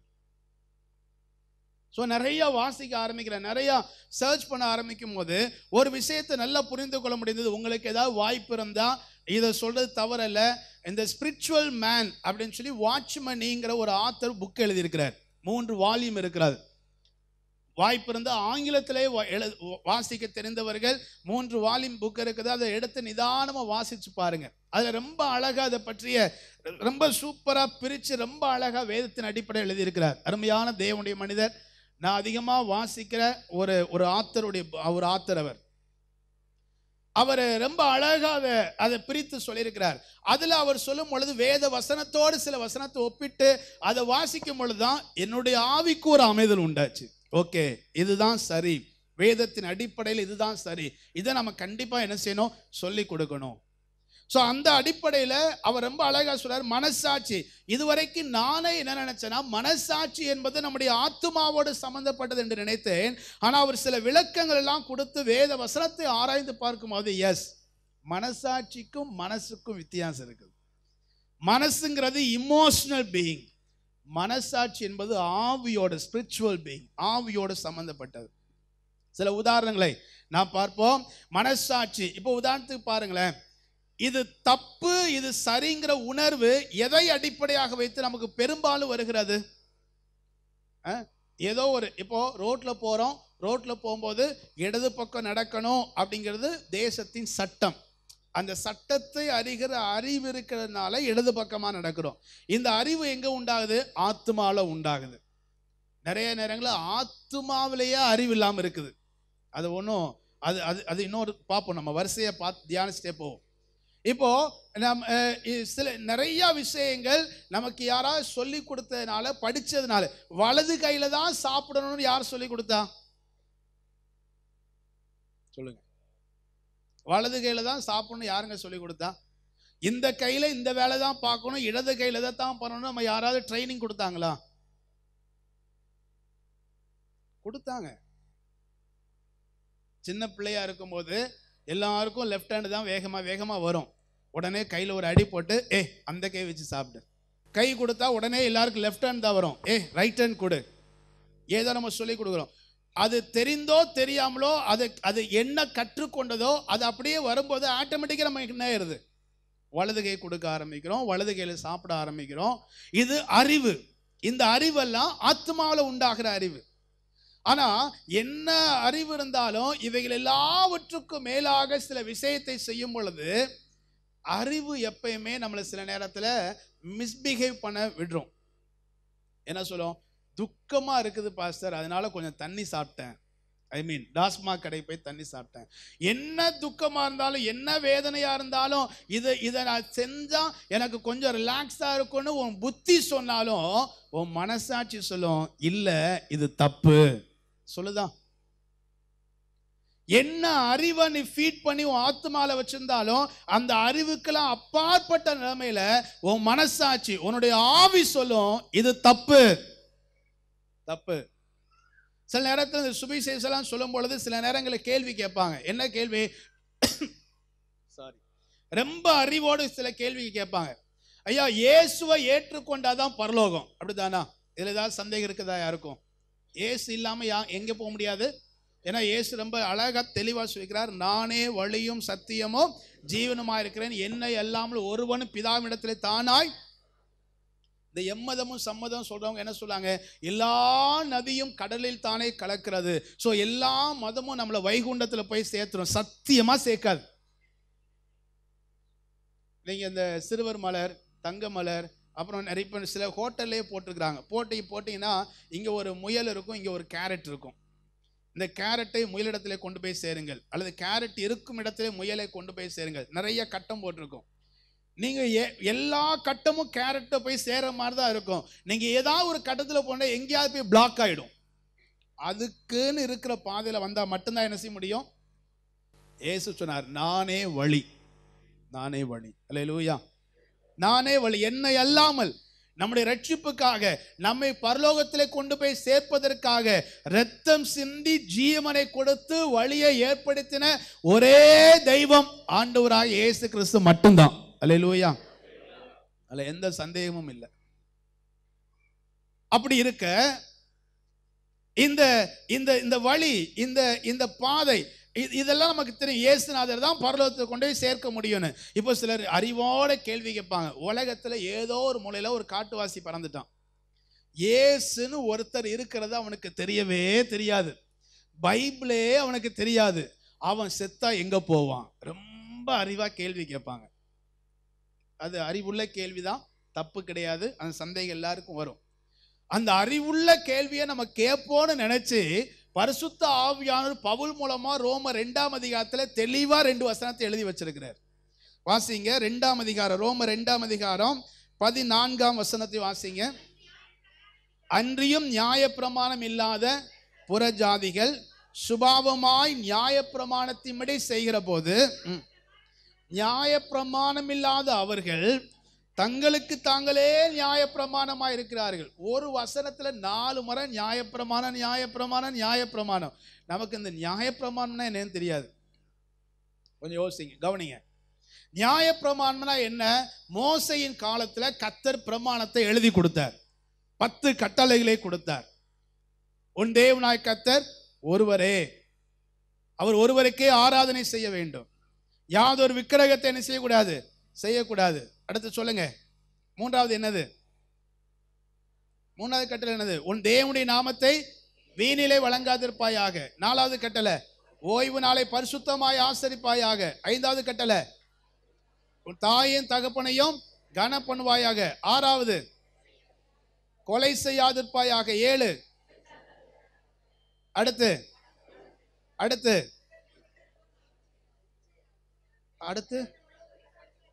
ஸோ நிறைய வாசிக்க ஆரம்பிக்கிறேன் நிறைய சர்ச் பண்ண ஆரம்பிக்கும் போது ஒரு விஷயத்தை நல்லா புரிந்து கொள்ள முடிந்தது உங்களுக்கு ஏதாவது வாய்ப்பு இருந்தா இதை சொல்றது தவறல்ல இந்த ஸ்பிரிச்சுவல் மேன் அப்படின்னு சொல்லி வாட்ச்மணிங்கிற ஒரு ஆத்தர் புக் எழுதியிருக்கிறார் மூன்று வால்யூம் இருக்கிறார் வாய்ப்பு இருந்தால் ஆங்கிலத்திலே வா- எழு வாசிக்க தெரிந்தவர்கள் மூன்று வால்யூம் புக் இருக்குது அதை எடுத்து நிதானமாக வாசிச்சு பாருங்க அதில் ரொம்ப அழகாக அதை பற்றிய ரொம்ப சூப்பராக பிரித்து ரொம்ப அழகாக வேதத்தின் அடிப்படையில் எழுதியிருக்கிறார் அருமையான தேவனுடைய மனிதர் நான் அதிகமாக வாசிக்கிற ஒரு ஒரு ஆத்தருடைய ஒரு ஆத்தர் அவர் அவர் ரொம்ப அழகாக அதை அதை பிரித்து சொல்லியிருக்கிறார் அதில் அவர் சொல்லும் பொழுது வேத வசனத்தோடு சில வசனத்தை ஒப்பிட்டு அதை வாசிக்கும் பொழுது தான் என்னுடைய ஆவிக்கு ஒரு அமைதல் உண்டாச்சு ஓகே இதுதான் சரி வேதத்தின் அடிப்படையில் இதுதான் சரி இதை நம்ம கண்டிப்பாக என்ன செய்யணும் சொல்லி கொடுக்கணும் ஸோ அந்த அடிப்படையில் அவர் ரொம்ப அழகாக சொல்றார் மனசாட்சி இதுவரைக்கும் நானே என்ன நினைச்சேன்னா மனசாட்சி என்பது நம்முடைய ஆத்துமாவோடு சம்பந்தப்பட்டது என்று நினைத்தேன் ஆனால் அவர் சில விளக்கங்கள் எல்லாம் கொடுத்து வேத வசனத்தை ஆராய்ந்து பார்க்கும்போது எஸ் மனசாட்சிக்கும் மனசுக்கும் வித்தியாசம் இருக்குது மனசுங்கிறது இமோஷனல் பீயிங் மனசாட்சி என்பது ஆவியோட ஸ்பிரிச்சுவல் பீயிங் ஆவியோடு சம்பந்தப்பட்டது சில உதாரணங்களை நான் பார்ப்போம் மனசாட்சி இப்போ உதாரணத்துக்கு பாருங்களேன் இது தப்பு இது சரிங்கிற உணர்வு எதை அடிப்படையாக வைத்து நமக்கு பெரும்பாலும் வருகிறது அஹ், ஏதோ ஒரு இப்போ ரோட்ல போறோம் ரோட்ல போகும்போது இடது பக்கம் நடக்கணும் அப்படிங்கிறது தேசத்தின் சட்டம் அந்த சட்டத்தை அறிகிற அறிவு இருக்கிறதுனால இடது பக்கமா நடக்கிறோம் இந்த அறிவு எங்க உண்டாகுது ஆத்மால உண்டாகுது நிறைய நேரங்களில் ஆத்மாவிலேயே அறிவு இல்லாமல் இருக்குது அது ஒன்றும் அது அது அது இன்னொரு பார்ப்போம் நம்ம வரிசையை பார்த்து தியானிச்சுட்டே போவோம் இப்போ நம் அஹ், இ- சில நிறைய விஷயங்கள் நமக்கு யாராவது சொல்லி கொடுத்ததுனால படிச்சதுனால வலது கையில தான் சாப்பிடணும்னு யார் சொல்லி கொடுத்தா சொல்லுங்க வலது கையில தான் சாப்பிடணும் யாருங்க சொல்லி கொடுத்தா இந்த கையில இந்த வேலை தான் பார்க்கணும் இடது கையில இதை தான் பண்ணணும் நம்ம யாராவது ட்ரைனிங் கொடுத்தாங்களா கொடுத்தாங்க சின்ன பிள்ளையா இருக்கும்போது எல்லாருக்கும் லெஃப்ட் ஹேண்டு தான் வேகமா வேகமா வரும் உடனே கையில ஒரு அடி போட்டு ஏ அந்த கை வச்சு சாப்பிடு கை கொடுத்தா உடனே எல்லாருக்கும் லெஃப்ட் ஹேண்ட் தான் வரும் ஏ ரைட் ஹேண்ட் கொடு ஏதோ நம்ம சொல்லி கொடுக்குறோம் அது தெரிந்தோ தெரியாமலோ அது அது என்ன கற்றுக்கொண்டதோ அது அப்படியே வரும்போது ஆட்டோமேட்டிக்காக நம்ம என்ன ஆயிருது வலது கை கொடுக்க ஆரம்பிக்கிறோம் வலது கையில் சாப்பிட ஆரம்பிக்கிறோம் இது அறிவு இந்த அறிவெல்லாம் ஆத்மாவில் உண்டாகிற அறிவு ஆனா என்ன அறிவு இருந்தாலும் இவைகள் எல்லாவற்றுக்கும் மேலாக சில விஷயத்தை செய்யும் பொழுது அறிவு எப்பயுமே நம்மளை சில நேரத்துல மிஸ்பிஹேவ் பண்ண விடுறோம் என்ன சொல்லும் துக்கமா இருக்குது பாஸ்டர் அதனால கொஞ்சம் தண்ணி சாப்பிட்டேன் ஐ மீன் டாஸ்மாக் கடை போய் தண்ணி சாப்பிட்டேன் என்ன துக்கமா இருந்தாலும் என்ன வேதனையா இருந்தாலும் இதை இதை நான் செஞ்சா எனக்கு கொஞ்சம் ரிலாக்ஸா இருக்கும்னு உன் புத்தி சொன்னாலும் உன் மனசாட்சி சொல்லும் இல்ல இது தப்பு சொல்லுதா என்ன அறிவை நீ ஃபீட் பண்ணி உன் ஆத்மால வச்சிருந்தாலும் அந்த அறிவுக்கெல்லாம் அப்பாற்பட்ட நிலைமையில உன் மனசாட்சி உன்னுடைய ஆவி சொல்லும் இது தப்பு தப்பு சில நேரத்தில் இந்த சுபிசேஷம்லாம் சொல்லும் பொழுது சில நேரங்களில் கேள்வி கேட்பாங்க என்ன கேள்வி சாரி ரொம்ப அறிவோடு சில கேள்வி கேட்பாங்க ஐயா இயேசுவை ஏற்றுக்கொண்டாதான் பரலோகம் அப்படிதானா இதுல ஏதாவது சந்தேகம் இருக்குதா யாருக்கும் இயேசு இல்லாம யா எங்க போக முடியாது ஏன்னா இயேசு ரொம்ப அழகா தெளிவா சொல்லிக்கிறார் நானே வழியும் சத்தியமும் ஜீவனுமா இருக்கிறேன் என்னை அல்லாமல் ஒருவனும் பிதாவிடத்திலே தானாய் இந்த எம்மதமும் சம்மதம் சொல்றவங்க என்ன சொல்றாங்க எல்லா நதியும் கடலில் தானே கலக்கிறது ஸோ எல்லா மதமும் நம்மளை வைகுண்டத்துல போய் சேர்த்துரும் சத்தியமா சேர்க்காது நீங்க இந்த சிறுவர் மலர் தங்க மலர் அப்புறம் நிறைய பேர் சில ஹோட்டல்லே போட்டிருக்கிறாங்க போட்டி போட்டிங்கன்னா இங்கே ஒரு முயல் இருக்கும் இங்கே ஒரு கேரட் இருக்கும் இந்த கேரட்டை முயலிடத்திலே கொண்டு போய் சேருங்கள் அல்லது கேரட் இருக்கும் இடத்திலே முயலை கொண்டு போய் சேருங்கள் நிறைய கட்டம் போட்டிருக்கும் நீங்க எ- எல்லா கட்டமும் கேரட்டை போய் சேர மாதிரி தான் இருக்கும் நீங்க ஏதாவது ஒரு கட்டத்துல போனா எங்கேயாவது போய் பிளாக் ஆயிடும் அதுக்குன்னு இருக்கிற பாதையில வந்தா மட்டும்தான் என்ன செய்ய முடியும் ஏசு சொன்னார் நானே வழி நானே வழி அல்லேலூயா நானே வழி என்னை அல்லாமல் நம்முடைய ரட்சிப்புக்காக நம்மை பரலோகத்திலே கொண்டு போய் சேர்ப்பதற்காக ரத்தம் சிந்தி ஜீவனை கொடுத்து வழியை ஏற்படுத்தின ஒரே தெய்வம் ஆண்டவராக இயேசு கிறிஸ்து மட்டும்தான் அல்லேலூயா அதுல எந்த சந்தேகமும் இல்லை அப்படி இருக்க இந்த இந்த இந்த வழி இந்த இந்த பாதை இ- இதெல்லாம் நமக்கு தெரியும் இயேசுநாதர் தான் பரலோகத்தை கொண்டு போய் சேர்க்க முடியும்னு இப்போ சிலர் அறிவோட கேள்வி கேட்பாங்க உலகத்துல ஏதோ ஒரு மூலையில ஒரு காட்டுவாசி பறந்துட்டான் இயேசுன்னு ஒருத்தர் இருக்கிறது அவனுக்கு தெரியவே தெரியாது பைபிளே அவனுக்கு தெரியாது அவன் செத்தா எங்க போவான் ரொம்ப அறிவா கேள்வி கேட்பாங்க அது அறிவுள்ள கேள்விதான் தப்பு கிடையாது அந்த சந்தேகம் எல்லாருக்கும் வரும் அந்த அறிவுள்ள கேள்வியை நம்ம கேட்போம்னு நினைச்சு பரிசுத்த ஆவியானவர் பவுல் மூலமா ரோம ரெண்டாம் அதிகாரத்துல தெளிவா ரெண்டு வசனத்தை எழுதி வச்சிருக்கிறார் வாசிங்க ரெண்டாம் அதிகாரம் ரோம ரெண்டாம் அதிகாரம் பதினான்காம் வசனத்தை வாசிங்க அன்றியும் நியாயப்பிரமாணம் இல்லாத புறஜாதிகள் சுபாவமாய் நியாயப்பிரமாணத்தின்படி செய்கிற போது ம், நியாயப்பிரமாணம் இல்லாத அவர்கள் தங்களுக்கு தாங்களே நியாயப்பிரமாணமாக இருக்கிறார்கள் ஒரு வசனத்துல நாலு முறை நியாயப்பிரமாணம் நியாயப்பிரமாணம் நியாயப்பிரமாணம் நமக்கு இந்த நியாயப்பிரமாணம்னா என்னன்னு தெரியாது கொஞ்சம் யோசிங்க கவனிங்க நியாயப்பிரமாணம்னா என்ன மோசையின் காலத்துல கத்தர் பிரமாணத்தை எழுதி கொடுத்தார் பத்து கட்டளைகளை கொடுத்தார் உன் தேவனாய் கத்தர் ஒருவரே அவர் ஒருவருக்கே ஆராதனை செய்ய வேண்டும் யாதொரு விக்கிரகத்தை என்ன செய்யக்கூடாது செய்யக்கூடாது அடுத்து சொல்லுங்க மூன்றாவது என்னது மூணாவது கட்டளை என்னது உன் தேவனுடைய நாமத்தை வீணிலே வழங்காதிருப்பாயாக நாலாவது கட்டளை ஓய்வு நாளை பரிசுத்தமாய் ஆசரிப்பாயாக ஐந்தாவது கட்டளை உன் தாயின் தகப்பனையும் கன பண்ணுவாயாக ஆறாவது கொலை செய்யாதிருப்பாயாக ஏழு அடுத்து அடுத்து அடுத்து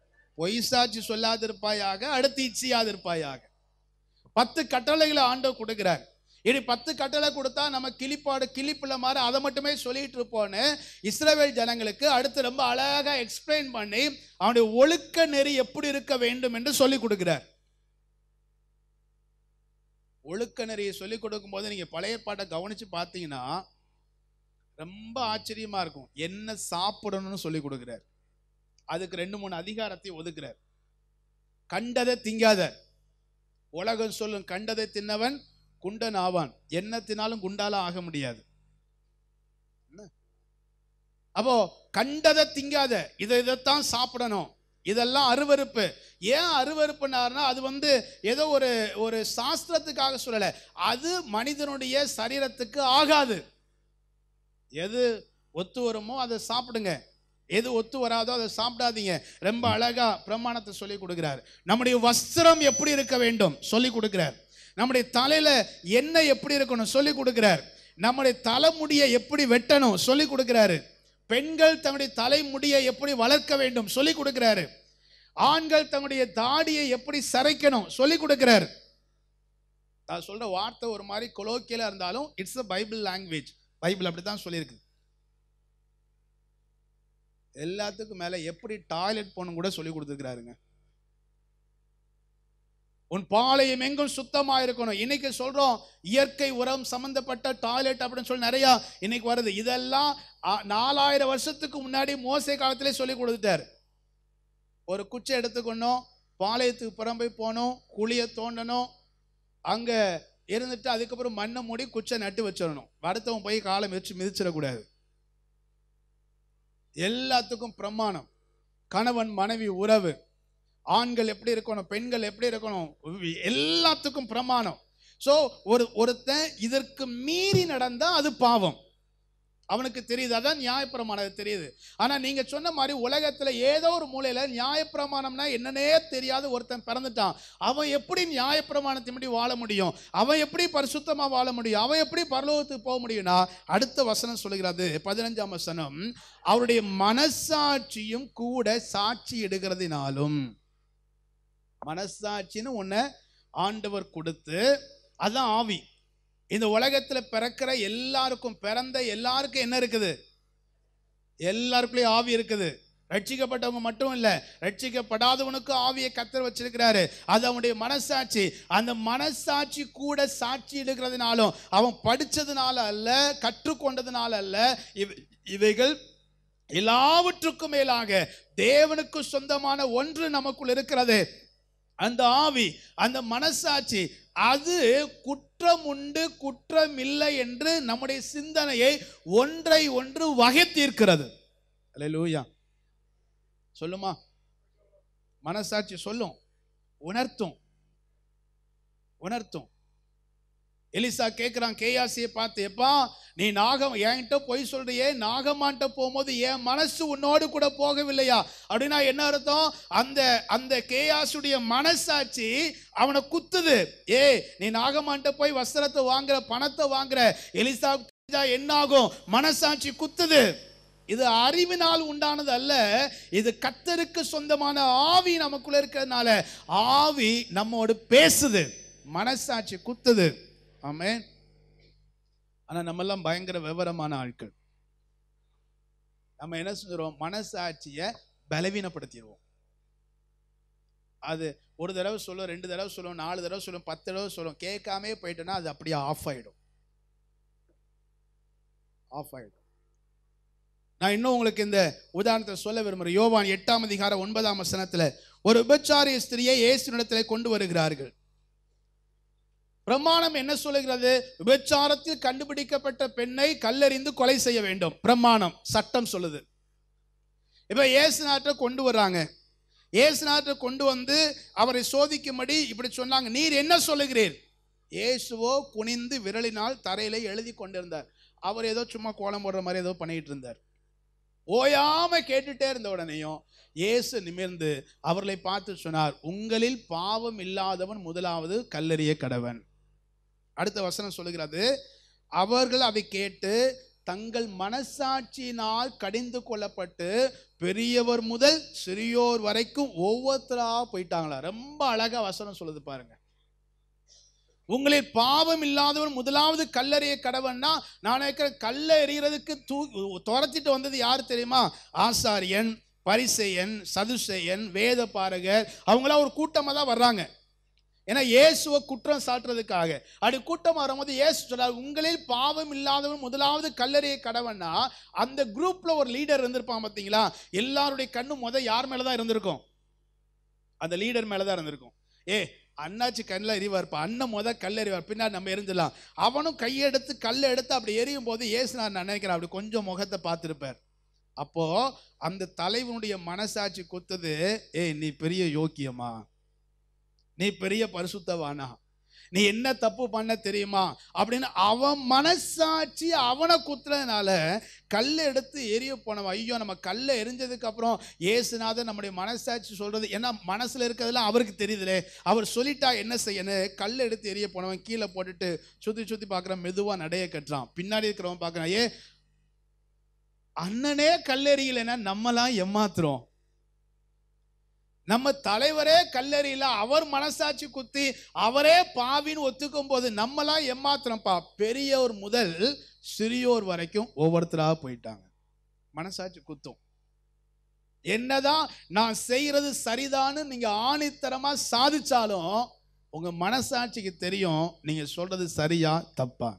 பொய் சாட்சி சொல்லாதிருப்பாயாக அடுத்து இச்சியாதிருப்பாயாக பத்து கட்டளைகளை ஆண்டவர் கொடுக்கிறார் இனி பத்து கட்டளை கொடுத்தா நம்ம கிளிப்பாடு கிளிப்புல மாதிரி அதை மட்டுமே சொல்லிட்டு இருப்போன்னு இஸ்ரவேல் ஜனங்களுக்கு அடுத்து ரொம்ப அழகா எக்ஸ்பிளைன் பண்ணி அவனுடைய ஒழுக்க நெறி எப்படி இருக்க வேண்டும் என்று சொல்லி கொடுக்கிறார் ஒழுக்க நெறியை சொல்லி கொடுக்கும்போது நீங்க பழைய பாட்டை கவனிச்சு பார்த்தீங்கன்னா ரொம்ப ஆச்சரியமா இருக்கும் என்ன சாப்பிடணும்னு சொல்லி கொடுக்கிறார் அதுக்கு ரெண்டு மூணு அதிகாரத்தை ஒதுக்குறார் கண்டதை திங்காத உலகம் சொல்லும் கண்டதை தின்னவன் குண்டன் ஆவான் என்ன தின்னாலும் குண்டால ஆக முடியாது என்ன? அப்போ கண்டதை திங்காத இதை இதைத்தான் சாப்பிடணும் இதெல்லாம் அருவருப்பு ஏன் அருவருப்புனாருன்னா அது வந்து ஏதோ ஒரு ஒரு சாஸ்திரத்துக்காக சொல்லல அது மனிதனுடைய சரீரத்துக்கு ஆகாது எது ஒத்து வருமோ அதை சாப்பிடுங்க எது ஒத்து வராதோ அதை சாப்பிடாதீங்க ரொம்ப அழகா பிரமாணத்தை சொல்லி கொடுக்கிறார் நம்முடைய வஸ்திரம் எப்படி இருக்க வேண்டும் சொல்லி கொடுக்கிறார் நம்முடைய தலையில எண்ணெய் எப்படி இருக்கணும் சொல்லி கொடுக்கிறார் நம்முடைய தலைமுடியை எப்படி வெட்டணும் சொல்லி கொடுக்கிறாரு பெண்கள் தன்னுடைய தலைமுடியை எப்படி வளர்க்க வேண்டும் சொல்லி கொடுக்கிறாரு ஆண்கள் தன்னுடைய தாடியை எப்படி சரைக்கணும் சொல்லி கொடுக்கிறார் நான் சொல்ற வார்த்தை ஒரு மாதிரி கொலோக்கியலா இருந்தாலும் it's a Bible language Bible அப்படித்தான் சொல்லியிருக்கு எல்லாத்துக்கும் மேல எப்படி டாய்லெட் போகணும் கூட சொல்லி கொடுத்துருக்கிறாருங்க உன் பாளையம் எங்கும் சுத்தமா இருக்கணும் இன்னைக்கு சொல்றோம் இயற்கை உரம் சம்பந்தப்பட்ட டாய்லெட் அப்படின்னு சொல்லி நிறைய இன்னைக்கு வருது இதெல்லாம் ஆ, நாலாயிரம் வருஷத்துக்கு முன்னாடி மோசே காலத்திலே சொல்லி கொடுத்துட்டார் ஒரு குச்சை எடுத்துக்கணும் பாளையத்துக்கு புறம்பை போகணும் குழியை தோண்டணும் அங்க இருந்துட்டு அதுக்கப்புறம் மண்ணை மூடி குச்சை நட்டு வச்சிடணும் அடுத்தவன் போய் காலை மிதிச்சு மிதிச்சிடக்கூடாது எல்லாத்துக்கும் பிரமாணம் கணவன் மனைவி உறவு ஆண்கள் எப்படி இருக்கணும் பெண்கள் எப்படி இருக்கணும் எல்லாத்துக்கும் பிரமாணம் ஸோ ஒரு ஒருத்தன் இதற்கு மீறி நடந்தா அது பாவம் அவனுக்கு தெரியுது அதான் நியாயப்பிரமாணம் அது தெரியுது ஆனா நீங்க சொன்ன மாதிரி உலகத்துல ஏதோ ஒரு மூலையில நியாயப்பிரமாணம்னா என்னன்னே தெரியாத ஒருத்தன் பிறந்துட்டான் அவன் எப்படி நியாயப்பிரமாணத்தை முடி வாழ முடியும் அவன் எப்படி பரிசுத்தமா வாழ முடியும் அவன் எப்படி பரலோகத்துக்கு போக முடியும்னா அடுத்த வசனம் சொல்லுகிறது பதினஞ்சாம் வசனம் அவருடைய மனசாட்சியும் கூட சாட்சி எடுக்கிறதினாலும் மனசாட்சின்னு ஒன்ன ஆண்டவர் கொடுத்து அதான் ஆவி இந்த உலகத்துல பிறக்கிற எல்லாருக்கும் பிறந்த எல்லாருக்கும் என்ன இருக்குது எல்லாருக்குள்ளேயும் ஆவி இருக்குது ரட்சிக்கப்பட்டவங்க மட்டும் இல்ல ரட்சிக்கப்படாதவனுக்கு ஆவியை கத்தர் வச்சிருக்கிறாரு அது அவனுடைய மனசாட்சி அந்த மனசாட்சி கூட சாட்சி எடுக்கிறதுனாலும் அவன் படிச்சதுனால அல்ல கற்றுக்கொண்டதுனால அல்ல இவ- இவைகள் எல்லாவற்றுக்கும் மேலாக தேவனுக்கு சொந்தமான ஒன்று நமக்குள் இருக்கிறது அந்த ஆவி அந்த மனசாட்சி அது குற்றம் உண்டு குற்றம் இல்லை என்று நம்முடைய சிந்தனையை ஒன்றை ஒன்று வகை தீர்க்கிறது அல்லேலூயா சொல்லுமா மனசாட்சி சொல்லும் உணர்த்தும் உணர்த்தும் எலிசா கேட்குறான் கேயாசியை பார்த்து எப்பா நீ நாகம் என்கிட்ட பொய் சொல்றியே நாகமான்ட்ட போகும்போது என் மனசு உன்னோடு கூட போகவில்லையா அப்படின்னா என்ன அர்த்தம் அந்த அந்த கேயாசுடைய மனசாட்சி அவனை குத்துது ஏ நீ நாகமான்ட்ட போய் வஸ்திரத்தை வாங்குற பணத்தை வாங்குற எலிசா என்ன ஆகும் மனசாட்சி குத்துது இது அறிவினால் உண்டானது அல்ல இது கத்தருக்கு சொந்தமான ஆவி நமக்குள்ள இருக்கிறதுனால ஆவி நம்மோடு பேசுது மனசாட்சி குத்துது ஆமென் ஆனா நம்ம எல்லாம் பயங்கர விவரமான ஆட்கள் நம்ம என்ன செஞ்சிருவோம் மனசாட்சியை பலவீனப்படுத்திடுவோம் அது ஒரு தடவை சொல்லும் ரெண்டு தடவை சொல்லும் நாலு தடவை சொல்லும் பத்து தடவை சொல்லும் கேட்காமே போயிட்டோன்னா அது அப்படியே ஆஃப் ஆயிடும் ஆஃப் ஆயிடும் நான் இன்னும் உங்களுக்கு இந்த உதாரணத்தை சொல்ல விரும்புகிறேன் யோவான் எட்டாம் அதிகாரம் ஒன்பதாம் வசனத்துல ஒரு விபச்சாரிய ஸ்திரியை இயேசுனிடத்திலே கொண்டு வருகிறார்கள் பிரமாணம் என்ன சொல்லுகிறது விபச்சாரத்தில் கண்டுபிடிக்கப்பட்ட பெண்ணை கல்லெறிந்து கொலை செய்ய வேண்டும் பிரமாணம் சட்டம் சொல்லுது இப்ப இயேசு நாட்டை கொண்டு வர்றாங்க இயேசு நாட்டை கொண்டு வந்து அவரை சோதிக்கும்படி இப்படி சொன்னாங்க நீர் என்ன சொல்லுகிறீர் இயேசுவோ குனிந்து விரலினால் தரையில எழுதி கொண்டிருந்தார் அவர் ஏதோ சும்மா கோலம் போடுற மாதிரி ஏதோ பண்ணிட்டு இருந்தார் ஓயாம கேட்டுட்டே இருந்த உடனேயும் இயேசு நிமிர்ந்து அவர்களை பார்த்து சொன்னார் உங்களில் பாவம் இல்லாதவன் முதலாவது கல்லறிய கடவன் அடுத்த வசனம் சொல்லுகிறது அவர்கள் அதை கேட்டு தங்கள் மனசாட்சியினால் கடிந்து கொள்ளப்பட்டு பெரியவர் முதல் சிறியோர் வரைக்கும் ஒவ்வொருத்தரா போயிட்டாங்களா ரொம்ப அழகா வசனம் சொல்லுது பாருங்க உங்களில் பாவம் இல்லாதவன் முதலாவது கல்லறைய கடவன்னா நான் இருக்கிற கல்லை எறிகிறதுக்கு தூ துரத்திட்டு வந்தது யார் தெரியுமா ஆசாரியன் பரிசெயன் சதுசெயன் வேத பாரகர் அவங்களாம் ஒரு கூட்டமாக தான் வர்றாங்க ஏன்னா இயேசுவை குற்றம் சாட்டுறதுக்காக அப்படி கூட்டம் வரும்போது இயேசு சொல்றார் உங்களில் பாவம் இல்லாதவன் முதலாவது கல்லறையை கடவன்னா அந்த குரூப்ல ஒரு லீடர் இருந்திருப்பான் பார்த்தீங்களா எல்லாருடைய கண்ணும் முத யார் மேல தான் இருந்திருக்கும் அந்த லீடர் மேல தான் இருந்திருக்கும் ஏ அண்ணாச்சி கண்ணில் எறிவார்ப்பா அண்ணன் முத கல் எறிவார் பின்னாடி நம்ம எரிஞ்சிடலாம் அவனும் கையெடுத்து கல்லை எடுத்து அப்படி எரியும் போது ஏசு நான் நினைக்கிறேன் அப்படி கொஞ்சம் முகத்தை பார்த்துருப்பார் அப்போ அந்த தலைவனுடைய மனசாட்சி குத்துது ஏய் நீ பெரிய யோக்கியமா நீ பெரிய பரிசுத்தவானா நீ என்ன தப்பு பண்ண தெரியுமா அப்படின்னு அவன் மனசாட்சி அவனை குத்துறதுனால கல்லை எடுத்து எரிய போனவன் ஐயோ நம்ம கல்லை எரிஞ்சதுக்கு அப்புறம் ஏசுநாதன் நம்முடைய மனசாட்சி சொல்றது ஏன்னா மனசுல இருக்கிறதுலாம் அவருக்கு தெரியுதுலே அவர் சொல்லிட்டா என்ன செய்யணும் கல்லை எடுத்து எரிய போனவன் கீழே போட்டுட்டு சுத்தி சுத்தி பார்க்குறான் மெதுவா நடைய கட்டுறான் பின்னாடி இருக்கிறவன் பார்க்கறான் ஏ அண்ணனே கல்லெறியலைன்னா நம்மலாம் ஏமாத்துறோம் நம்ம தலைவரே கல்லறியில அவர் மனசாட்சி குத்தி அவரே பாவின்னு ஒத்துக்கும் போது நம்மளாம் ஏமாத்துறோம்ப்பா பெரியவர் முதல் சிறியோர் வரைக்கும் ஒவ்வொருத்தரா போயிட்டாங்க மனசாட்சி குத்தும் என்னதான் நான் செய்யறது சரிதான்னு நீங்க ஆணித்தரமா சாதிச்சாலும் உங்க மனசாட்சிக்கு தெரியும் நீங்க சொல்றது சரியா தப்பா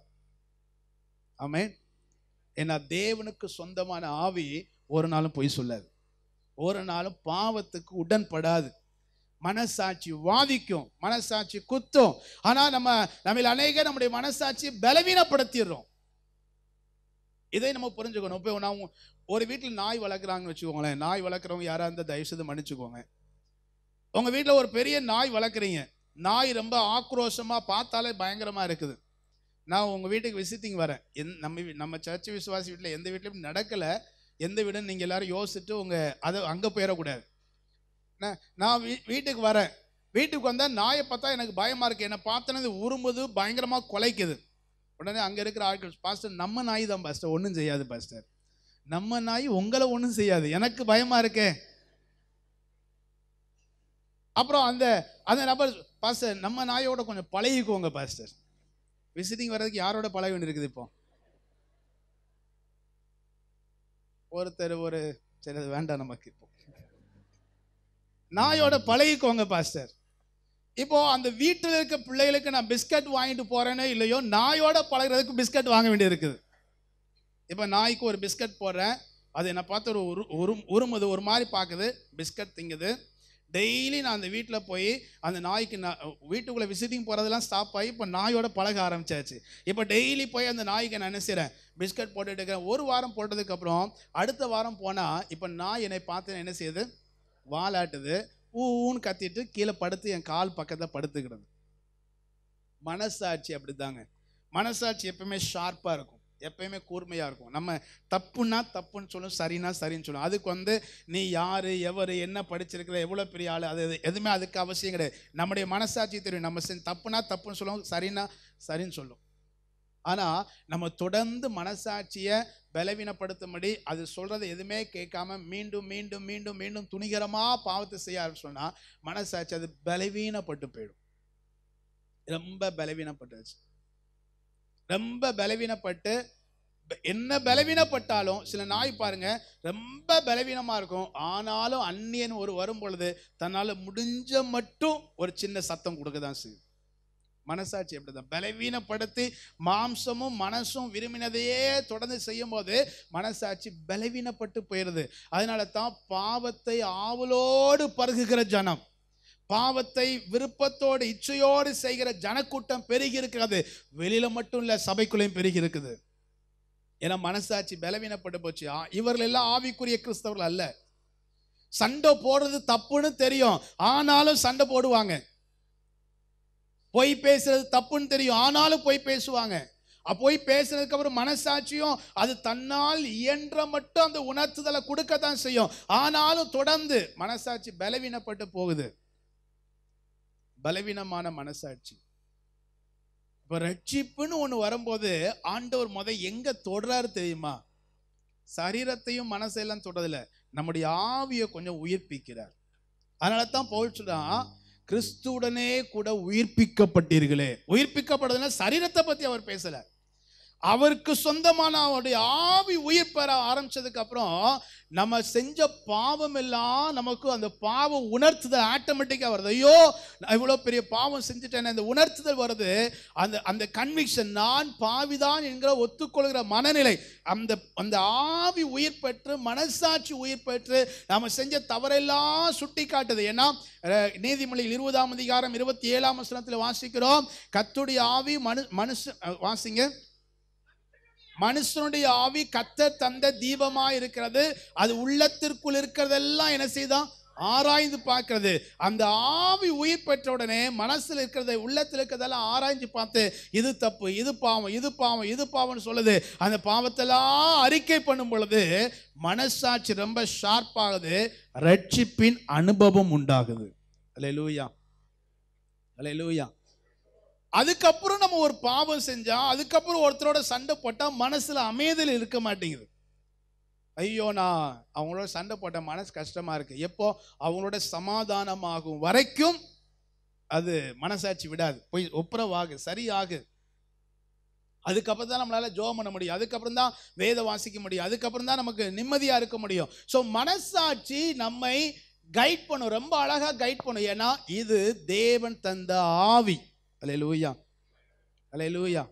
ஆமென் ஏன்னா தேவனுக்கு சொந்தமான ஆவி ஒரு நாளும் பொய் சொல்லாது ஒரு நாளும் பாவத்துக்கு உடன்படாது மனசாட்சி வாதிக்கும் மனசாட்சி குத்தும் ஆனா நம்ம நம்ம அநேக நம்முடைய மனசாட்சியை பலவீனப்படுத்திடுறோம் இதை நம்ம புரிஞ்சுக்கணும் இப்போ நான் ஒரு வீட்டில் நாய் வளர்க்குறாங்கன்னு வச்சுக்கோங்களேன் நாய் வளர்க்குறவங்க யாரா இருந்தால் தயவு செய்து மன்னிச்சுக்கோங்க உங்க வீட்டில் ஒரு பெரிய நாய் வளர்க்குறீங்க நாய் ரொம்ப ஆக்ரோஷமா பார்த்தாலே பயங்கரமா இருக்குது நான் உங்க வீட்டுக்கு விசிட்டிங் வரேன் எந் நம்ம வீ- நம்ம சர்ச் விசுவாசி வீட்டில் எந்த வீட்லையும் நடக்கல எந்த வீடுன்னு நீங்கள் எல்லாரும் யோசிச்சுட்டு உங்கள் அதை அங்கே போயிடக்கூடாது நான் நான் வீ வீட்டுக்கு வரேன் வீட்டுக்கு வந்தால் நாயை பார்த்தா எனக்கு பயமாக இருக்குது என்னை பார்த்தனது உருமுது பயங்கரமாக குலைக்குது உடனே அங்கே இருக்கிற ஆட்கள் பாஸ்டர் நம்ம நாய் தான் பாஸ்டர் ஒன்றும் செய்யாது பாஸ்டர் நம்ம நாய் உங்களை ஒன்றும் செய்யாது எனக்கு பயமாக இருக்கே அப்புறம் அந்த அந்த நபர் பாஸ்டர் நம்ம நாயோட கொஞ்சம் பழகிக்கோங்க பாஸ்டர் விசிட்டிங் வர்றதுக்கு யாரோட பழக வேண்டியிருக்குது இப்போ ஒருத்தர் ஒரு சரி அது வேண்டாம் நமக்கு இப்போ நாயோட பழகிக்கோங்க பாஸ்டர் இப்போ அந்த வீட்டில் இருக்க பிள்ளைகளுக்கு நான் பிஸ்கட் வாங்கிட்டு போறேனோ இல்லையோ நாயோட பழகுறதுக்கு பிஸ்கட் வாங்க வேண்டியிருக்குது இப்போ நாய்க்கு ஒரு பிஸ்கட் போடுறேன் அது என்னை பார்த்து ஒரு உரு உரும் உருமுது ஒரு மாதிரி பார்க்குது பிஸ்கட் திங்குது டெய்லி நான் அந்த வீட்டில் போய் அந்த நாய்க்கு நான் வீட்டுக்குள்ளே விசிட்டிங் போகிறதெல்லாம் ஸ்டாப் ஆகி இப்போ நாயோட பழக ஆரம்பிச்சாச்சு இப்போ டெய்லி போய் அந்த நாய்க்கு நான் என்ன செய்கிறேன் பிஸ்கட் போட்டுட்டு இருக்கேன் ஒரு வாரம் போட்டதுக்கப்புறம் அடுத்த வாரம் போனால் இப்போ நாய் என்னை பார்த்து என்ன செய்யுது வாலாட்டுது ஊன்னு கத்திட்டு கீழே படுத்து என் கால் பக்கத்தில் படுத்துக்கிடுது மனசாட்சி அப்படிதாங்க மனசாட்சி எப்பவுமே ஷார்ப்பாக இருக்கும் எப்பயுமே கூர்மையாக இருக்கும் நம்ம தப்புன்னா தப்புன்னு சொல்லும் சரின்னா சரின்னு சொல்லும் அதுக்கு வந்து நீ யார் எவர் என்ன படிச்சிருக்கிற எவ்வளோ பெரிய ஆள் அது இது எதுவுமே அதுக்கு அவசியம் கிடையாது நம்முடைய மனசாட்சி தெரியும் நம்ம செஞ்ச தப்புனா தப்புன்னு சொல்லுவோம் சரின்னா சரின்னு சொல்லும் ஆனால் நம்ம தொடர்ந்து மனசாட்சியை பலவீனப்படுத்தும்படி அது சொல்கிறத எதுவுமே கேட்காம மீண்டும் மீண்டும் மீண்டும் மீண்டும் துணிகரமாக பாவத்தை செய்ய ஆரம்பிச்சோம்னா மனசாட்சி அது பலவீனப்பட்டு போயிடும் ரொம்ப பலவீனப்பட்டுச்சு ரொம்ப பலவீனப்பட்டு ப- என்ன பலவீனப்பட்டாலும் சில நாய் பாருங்க ரொம்ப பலவீனமா இருக்கும் ஆனாலும் அந்நியன் ஒரு வரும் பொழுது தன்னால முடிஞ்ச மட்டும் ஒரு சின்ன சத்தம் கொடுக்க தான் செய்யும் மனசாட்சி அப்படிதான் பலவீனப்படுத்தி மாம்சமும் மனசும் விரும்பினதையே தொடர்ந்து செய்யும் போது மனசாட்சி பலவீனப்பட்டு போயிருது அதனால தான் பாவத்தை ஆவலோடு பருகுகிற ஜனம் பாவத்தை விருப்பத்தோடு இச்சையோடு செய்கிற ஜனக்கூட்டம் பெருகி இருக்கிறது வெளியில மட்டும் இல்ல சபைக்குள்ளேயும் பெருகி இருக்குது ஏன்னா மனசாட்சி பலவீனப்பட்டு போச்சு ஆ, இவர்கள் எல்லாம் ஆவிக்குரிய கிறிஸ்தவர்கள் அல்ல சண்டை போடுறது தப்புன்னு தெரியும் ஆனாலும் சண்டை போடுவாங்க பொய் பேசுறது தப்புன்னு தெரியும் ஆனாலும் பொய் பேசுவாங்க அப்ப போய் பேசுனதுக்கு அப்புறம் மனசாட்சியும் அது தன்னால் இயன்ற மட்டும் அந்த உணர்த்துதலை கொடுக்கத்தான் செய்யும் ஆனாலும் தொடர்ந்து மனசாட்சி பலவீனப்பட்டு போகுது பலவீனமான மனசாட்சி இப்போ ரட்சிப்புன்னு ஒன்று வரும்போது ஆண்டவர் முத எங்க தொடுறாரு தெரியுமா சரீரத்தையும் மனசையெல்லாம் தொடுறதில்ல நம்முடைய ஆவியை கொஞ்சம் உயிர்ப்பிக்கிறார் அதனால தான் பவுல் சொல்றான் கிறிஸ்துவுடனே கூட உயிர்ப்பிக்கப்பட்டீர்களே உயிர்ப்பிக்கப்படுறதுனா சரீரத்தை பத்தி அவர் பேசல அவருக்கு சொந்தமான அவருடைய ஆவி உயிர் பெற ஆரம்பிச்சதுக்கு அப்புறம் நம்ம செஞ்ச பாவம் எல்லாம் நமக்கு அந்த பாவம் உணர்த்துதல் ஆட்டோமேட்டிக்கா வருது ஐயோ நான் இவ்வளவு பெரிய பாவம் செஞ்சுட்டேன் அந்த உணர்த்துதல் வருது அந்த அந்த கன்விக்ஷன் நான் பாவிதான் என்கிற ஒத்துக்கொள்கிற மனநிலை அந்த அந்த ஆவி உயிர் பெற்று மனசாட்சி உயிர் பெற்று நாம செஞ்ச தவறெல்லாம் சுட்டி காட்டுது ஏன்னா அஹ், நீதிமொழியில் இருபதாம் அதிகாரம் இருபத்தி ஏழாம் வசனத்தில் வாசிக்கிறோம் கத்துடைய ஆவி மனு மனுஷ அஹ், வாசிங்க மனுஷனுடைய ஆவி கத்தர் தந்த தீபமா இருக்கிறது அது உள்ளத்திற்குள் இருக்கிறதெல்லாம் என்ன செய்தான் ஆராய்ந்து பார்க்கிறது அந்த ஆவி உயிர் பெற்ற உடனே மனசுல இருக்கிறத உள்ளத்தில் இருக்கிறதெல்லாம் ஆராய்ஞ்சு பார்த்து இது தப்பு இது பாவம் இது பாவம் இது பாவம்னு சொல்லுது அந்த பாவத்தெல்லாம் அறிக்கை பண்ணும் பொழுது மனசாட்சி ரொம்ப ஷார்ப்பாகுது ரட்சிப்பின் அனுபவம் உண்டாகுது அல்லேலூயா அல்லேலூயா அதுக்கப்புறம் நம்ம ஒரு பாவம் செஞ்சா அதுக்கப்புறம் ஒருத்தரோட சண்டை போட்டா மனசுல அமைதல் இருக்க மாட்டேங்குது ஐயோ நான் அவங்களோட சண்டை போட்ட மனசு கஷ்டமா இருக்கு எப்போ அவங்களோட சமாதானமாகும் வரைக்கும் அது மனசாட்சி விடாது போய் ஒப்புரவாகு சரியாகு அதுக்கப்புறம் தான் நம்மளால ஜோம் பண்ண முடியும் அதுக்கப்புறம் தான் வேத வாசிக்க முடியும் அதுக்கப்புறம் தான் நமக்கு நிம்மதியா இருக்க முடியும் ஸோ மனசாட்சி நம்மை கைட் பண்ணும் ரொம்ப அழகா கைட் பண்ணும் ஏன்னா இது தேவன் தந்த ஆவி அல்லேலூயா அல்லேலூயா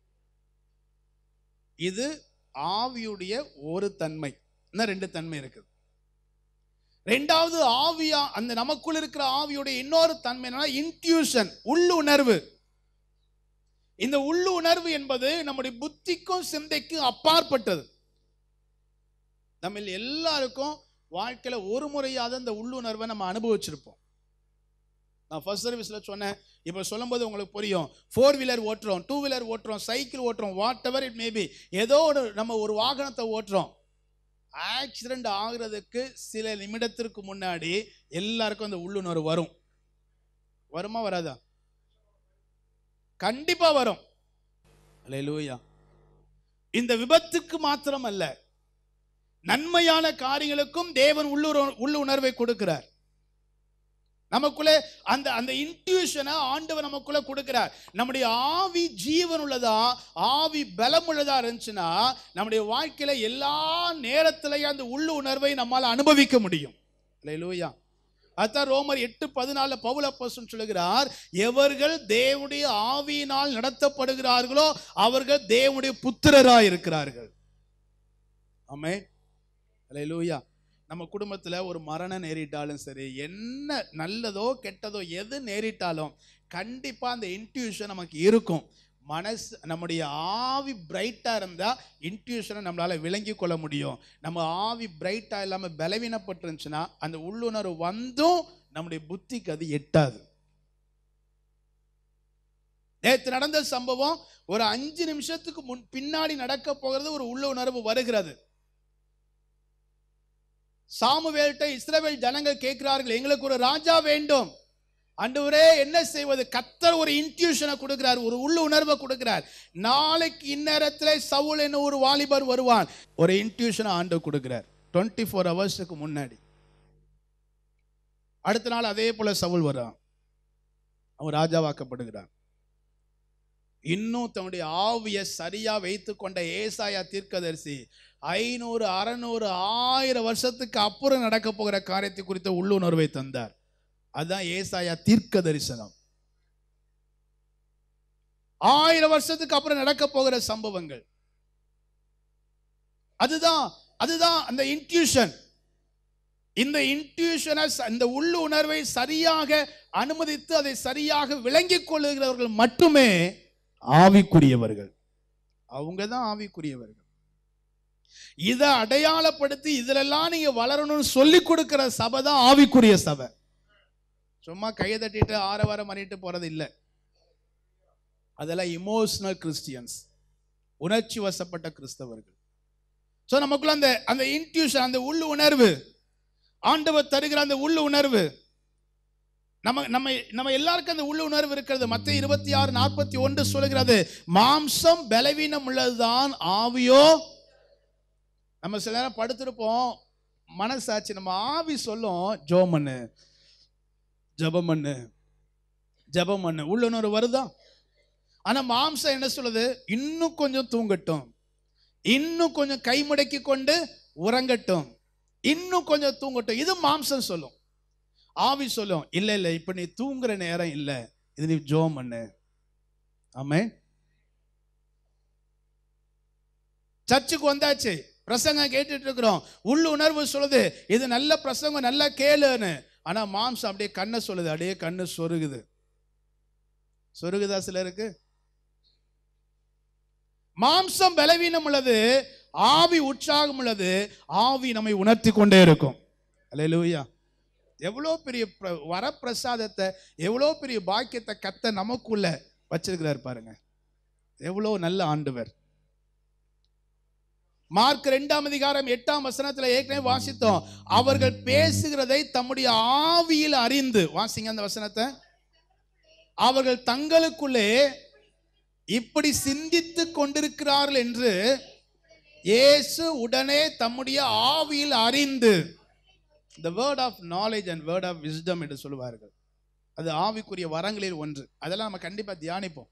இது ஆவியுடைய ஒரு தன்மை இன்னும் ரெண்டு தன்மை இருக்குது ரெண்டாவது ஆவியா அந்த நமக்குள்ள இருக்கிற ஆவியுடைய இன்னொரு தன்மை என்னன்னா இன்ட்யூஷன் உள்ளுணர்வு இந்த உள்ளுணர்வு என்பது நம்முடைய புத்திக்கும் சிந்தைக்கும் அப்பாற்பட்டது நம்ம எல்லாருக்கும் வாழ்க்கையில ஒரு முறையாவது அந்த உள்ளுணர்வை நம்ம அனுபவிச்சிருப்போம் நான் ஃபர்ஸ்ட் சர்வீஸில் சொன்னேன் இப்போ சொல்லும்போது உங்களுக்கு புரியும் ஃபோர் வீலர் ஓட்டுறோம் டூ வீலர் ஓட்டுறோம் சைக்கிள் ஓட்டுறோம் வாட் எவர் இட் மேபி ஏதோ ஒரு நம்ம ஒரு வாகனத்தை ஓட்டுறோம் ஆக்சிடென்ட் ஆகுறதுக்கு சில நிமிடத்திற்கு முன்னாடி எல்லாருக்கும் அந்த உள்ளுணர்வு வரும் வருமா வராதா கண்டிப்பா வரும் அல்லேலூயா இந்த விபத்துக்கு மாத்திரம் அல்ல நன்மையான காரியங்களுக்கும் தேவன் உள்ளுற உள்ளுணர்வை கொடுக்கிறார் நமக்குள்ளே அந்த அந்த இன்ட்யூஷனை ஆண்டவர் நமக்குள்ள கொடுக்கிறார் நம்முடைய ஆவி ஜீவன் உள்ளதா ஆவி பலம் உள்ளதா இருந்துச்சுன்னா நம்முடைய வாழ்க்கையில எல்லா நேரத்திலையும் அந்த உள்ளு உணர்வை நம்மால் அனுபவிக்க முடியும் லூயா அதான் ரோமர் எட்டு பதினாலு பவுல அப்போஸ்தலன் சொல்லுகிறார் எவர்கள் தேவனுடைய ஆவியினால் நடத்தப்படுகிறார்களோ அவர்கள் தேவனுடைய புத்திரராய் இருக்கிறார்கள் ஆமே லூயா நம்ம குடும்பத்தில் ஒரு மரணம் நேரிட்டாலும் சரி என்ன நல்லதோ கெட்டதோ எது நேரிட்டாலும் கண்டிப்பாக அந்த இன்ட்யூஷன் நமக்கு இருக்கும் மனசு நம்முடைய ஆவி பிரைட்டாக இருந்தால் இன்ட்யூஷனை நம்மளால் விளங்கி கொள்ள முடியும் நம்ம ஆவி பிரைட்டாக இல்லாமல் பலவீனப்பட்டிருந்துச்சுன்னா அந்த உள்ளுணர்வு வந்தும் நம்முடைய புத்திக்கு அது எட்டாது நேற்று நடந்த சம்பவம் ஒரு அஞ்சு நிமிஷத்துக்கு முன் பின்னாடி நடக்க போகிறது ஒரு உள்ளுணர்வு வருகிறது சாமுவேல்கிட்ட இஸ்ரவேல் ஜனங்கள் கேட்கிறார்கள் எங்களுக்கு ஒரு ராஜா வேண்டும் ஆண்டவரே என்ன செய்வது கத்தர் ஒரு இன்ட்யூஷனை கொடுக்கிறார் ஒரு உள்ள உணர்வை கொடுக்கிறார் நாளைக்கு இந்நேரத்தில் சவுல் என்ன ஒரு வாலிபர் வருவான் ஒரு இன்ட்யூஷனை ஆண்டு கொடுக்கிறார் டுவெண்ட்டி ஃபோர் ஹவர்ஸுக்கு முன்னாடி அடுத்த நாள் அதே போல சவுல் வரான் அவன் ராஜாவாக்கப்படுகிறான் இன்னும் தன்னுடைய ஆவியை சரியா வைத்து கொண்ட ஏசாயா தீர்க்கதரிசி ஐநூறு அறநூறு ஆயிரம் வருஷத்துக்கு அப்புறம் நடக்க போகிற காரியத்தை குறித்த உள்ளுணர்வை தந்தார் அதுதான் ஏசாயா தீர்க்க தரிசனம் ஆயிரம் வருஷத்துக்கு அப்புறம் நடக்க போகிற சம்பவங்கள் அதுதான் அதுதான் அந்த இன்ட்யூஷன் இந்த இன்ட்யூஷனை இந்த உள்ளு உணர்வை சரியாக அனுமதித்து அதை சரியாக விளங்கிக் கொள்ளுகிறவர்கள் மட்டுமே ஆவிக்குரியவர்கள் அவங்க தான் ஆவிக்குரியவர்கள் இதை அடையாளப்படுத்தி இதிலெல்லாம் நீங்க வளரணும்னு சொல்லி கொடுக்கிற சபை தான் ஆவிக்குரிய சபை சும்மா கையை தட்டிட்டு ஆரவாரம் பண்ணிட்டு போறது இல்லை அதெல்லாம் இமோஷனல் கிறிஸ்டியன்ஸ் உணர்ச்சி வசப்பட்ட கிறிஸ்தவர்கள் ஸோ நமக்குள்ள அந்த அந்த இன்ட்யூஷன் அந்த உள்ளு உணர்வு ஆண்டவர் தருகிற அந்த உள்ளு உணர்வு நம்ம நம்ம நம்ம எல்லாருக்கும் அந்த உள்ளுணர்வு இருக்கிறது மத்த இருபத்தி ஆறு நாற்பத்தி ஒன்று சொல்லுகிறது மாம்சம் பலவீனம் உள்ளதுதான் ஆவியோ நம்ம சில நேரம் படுத்திருப்போம் மனசாட்சி நம்ம ஆவி சொல்லும் ஜோம் பண்ணு ஜபம் பண்ணு ஜபம் பண்ணு உள்ளுணர்வு வருதா ஆனா மாம்சம் என்ன சொல்லுது இன்னும் கொஞ்சம் தூங்கட்டும் இன்னும் கொஞ்சம் கை முடக்கி கொண்டு உறங்கட்டும் இன்னும் கொஞ்சம் தூங்கட்டும் இது மாம்சம் சொல்லும் ஆவி சொல்லும் இல்ல இல்ல இப்ப நீ தூங்குற நேரம் இல்ல இது நீ ஜோம் பண்ணு ஆமே சர்ச்சுக்கு வந்தாச்சு பிரசங்கம் கேட்டுட்டு இருக்கிறோம் உள்ள உணர்வு சொல்லுது இது நல்ல பிரசங்கம் நல்லா கேளுன்னு ஆனா மாம்சம் அப்படியே கண்ணை சொல்லுது அப்படியே கண்ணு சொருகுது சொருகுதா சிலருக்கு மாம்சம் பலவீனம் உள்ளது ஆவி உற்சாகம் உள்ளது ஆவி நம்மை உணர்த்தி கொண்டே இருக்கும் அல்லேலூயா எவ்வளோ பெரிய பிர- வரப்பிரசாதத்தை எவ்வளோ பெரிய பாக்கியத்தை கத்த நமக்குள்ள வச்சிருக்கிறார் பாருங்க எவ்வளோ நல்ல ஆண்டவர் மார்க் ரெண்டாம் அதிகாரம் எட்டாம் வசனத்துல ஏற்கனவே வாசித்தோம் அவர்கள் பேசுகிறதை தம்முடைய ஆவியில் அறிந்து வாசிங்க அந்த வசனத்தை அவர்கள் தங்களுக்குள்ளே இப்படி சிந்தித்து கொண்டிருக்கிறார்கள் என்று இயேசு உடனே தம்முடைய ஆவியில் அறிந்து the word of knowledge and word of wisdom என்று சொல்லுவார்கள் அது ஆவிக்குரிய வரங்களில் ஒன்று அதெல்லாம் நம்ம கண்டிப்பா தியானிப்போம்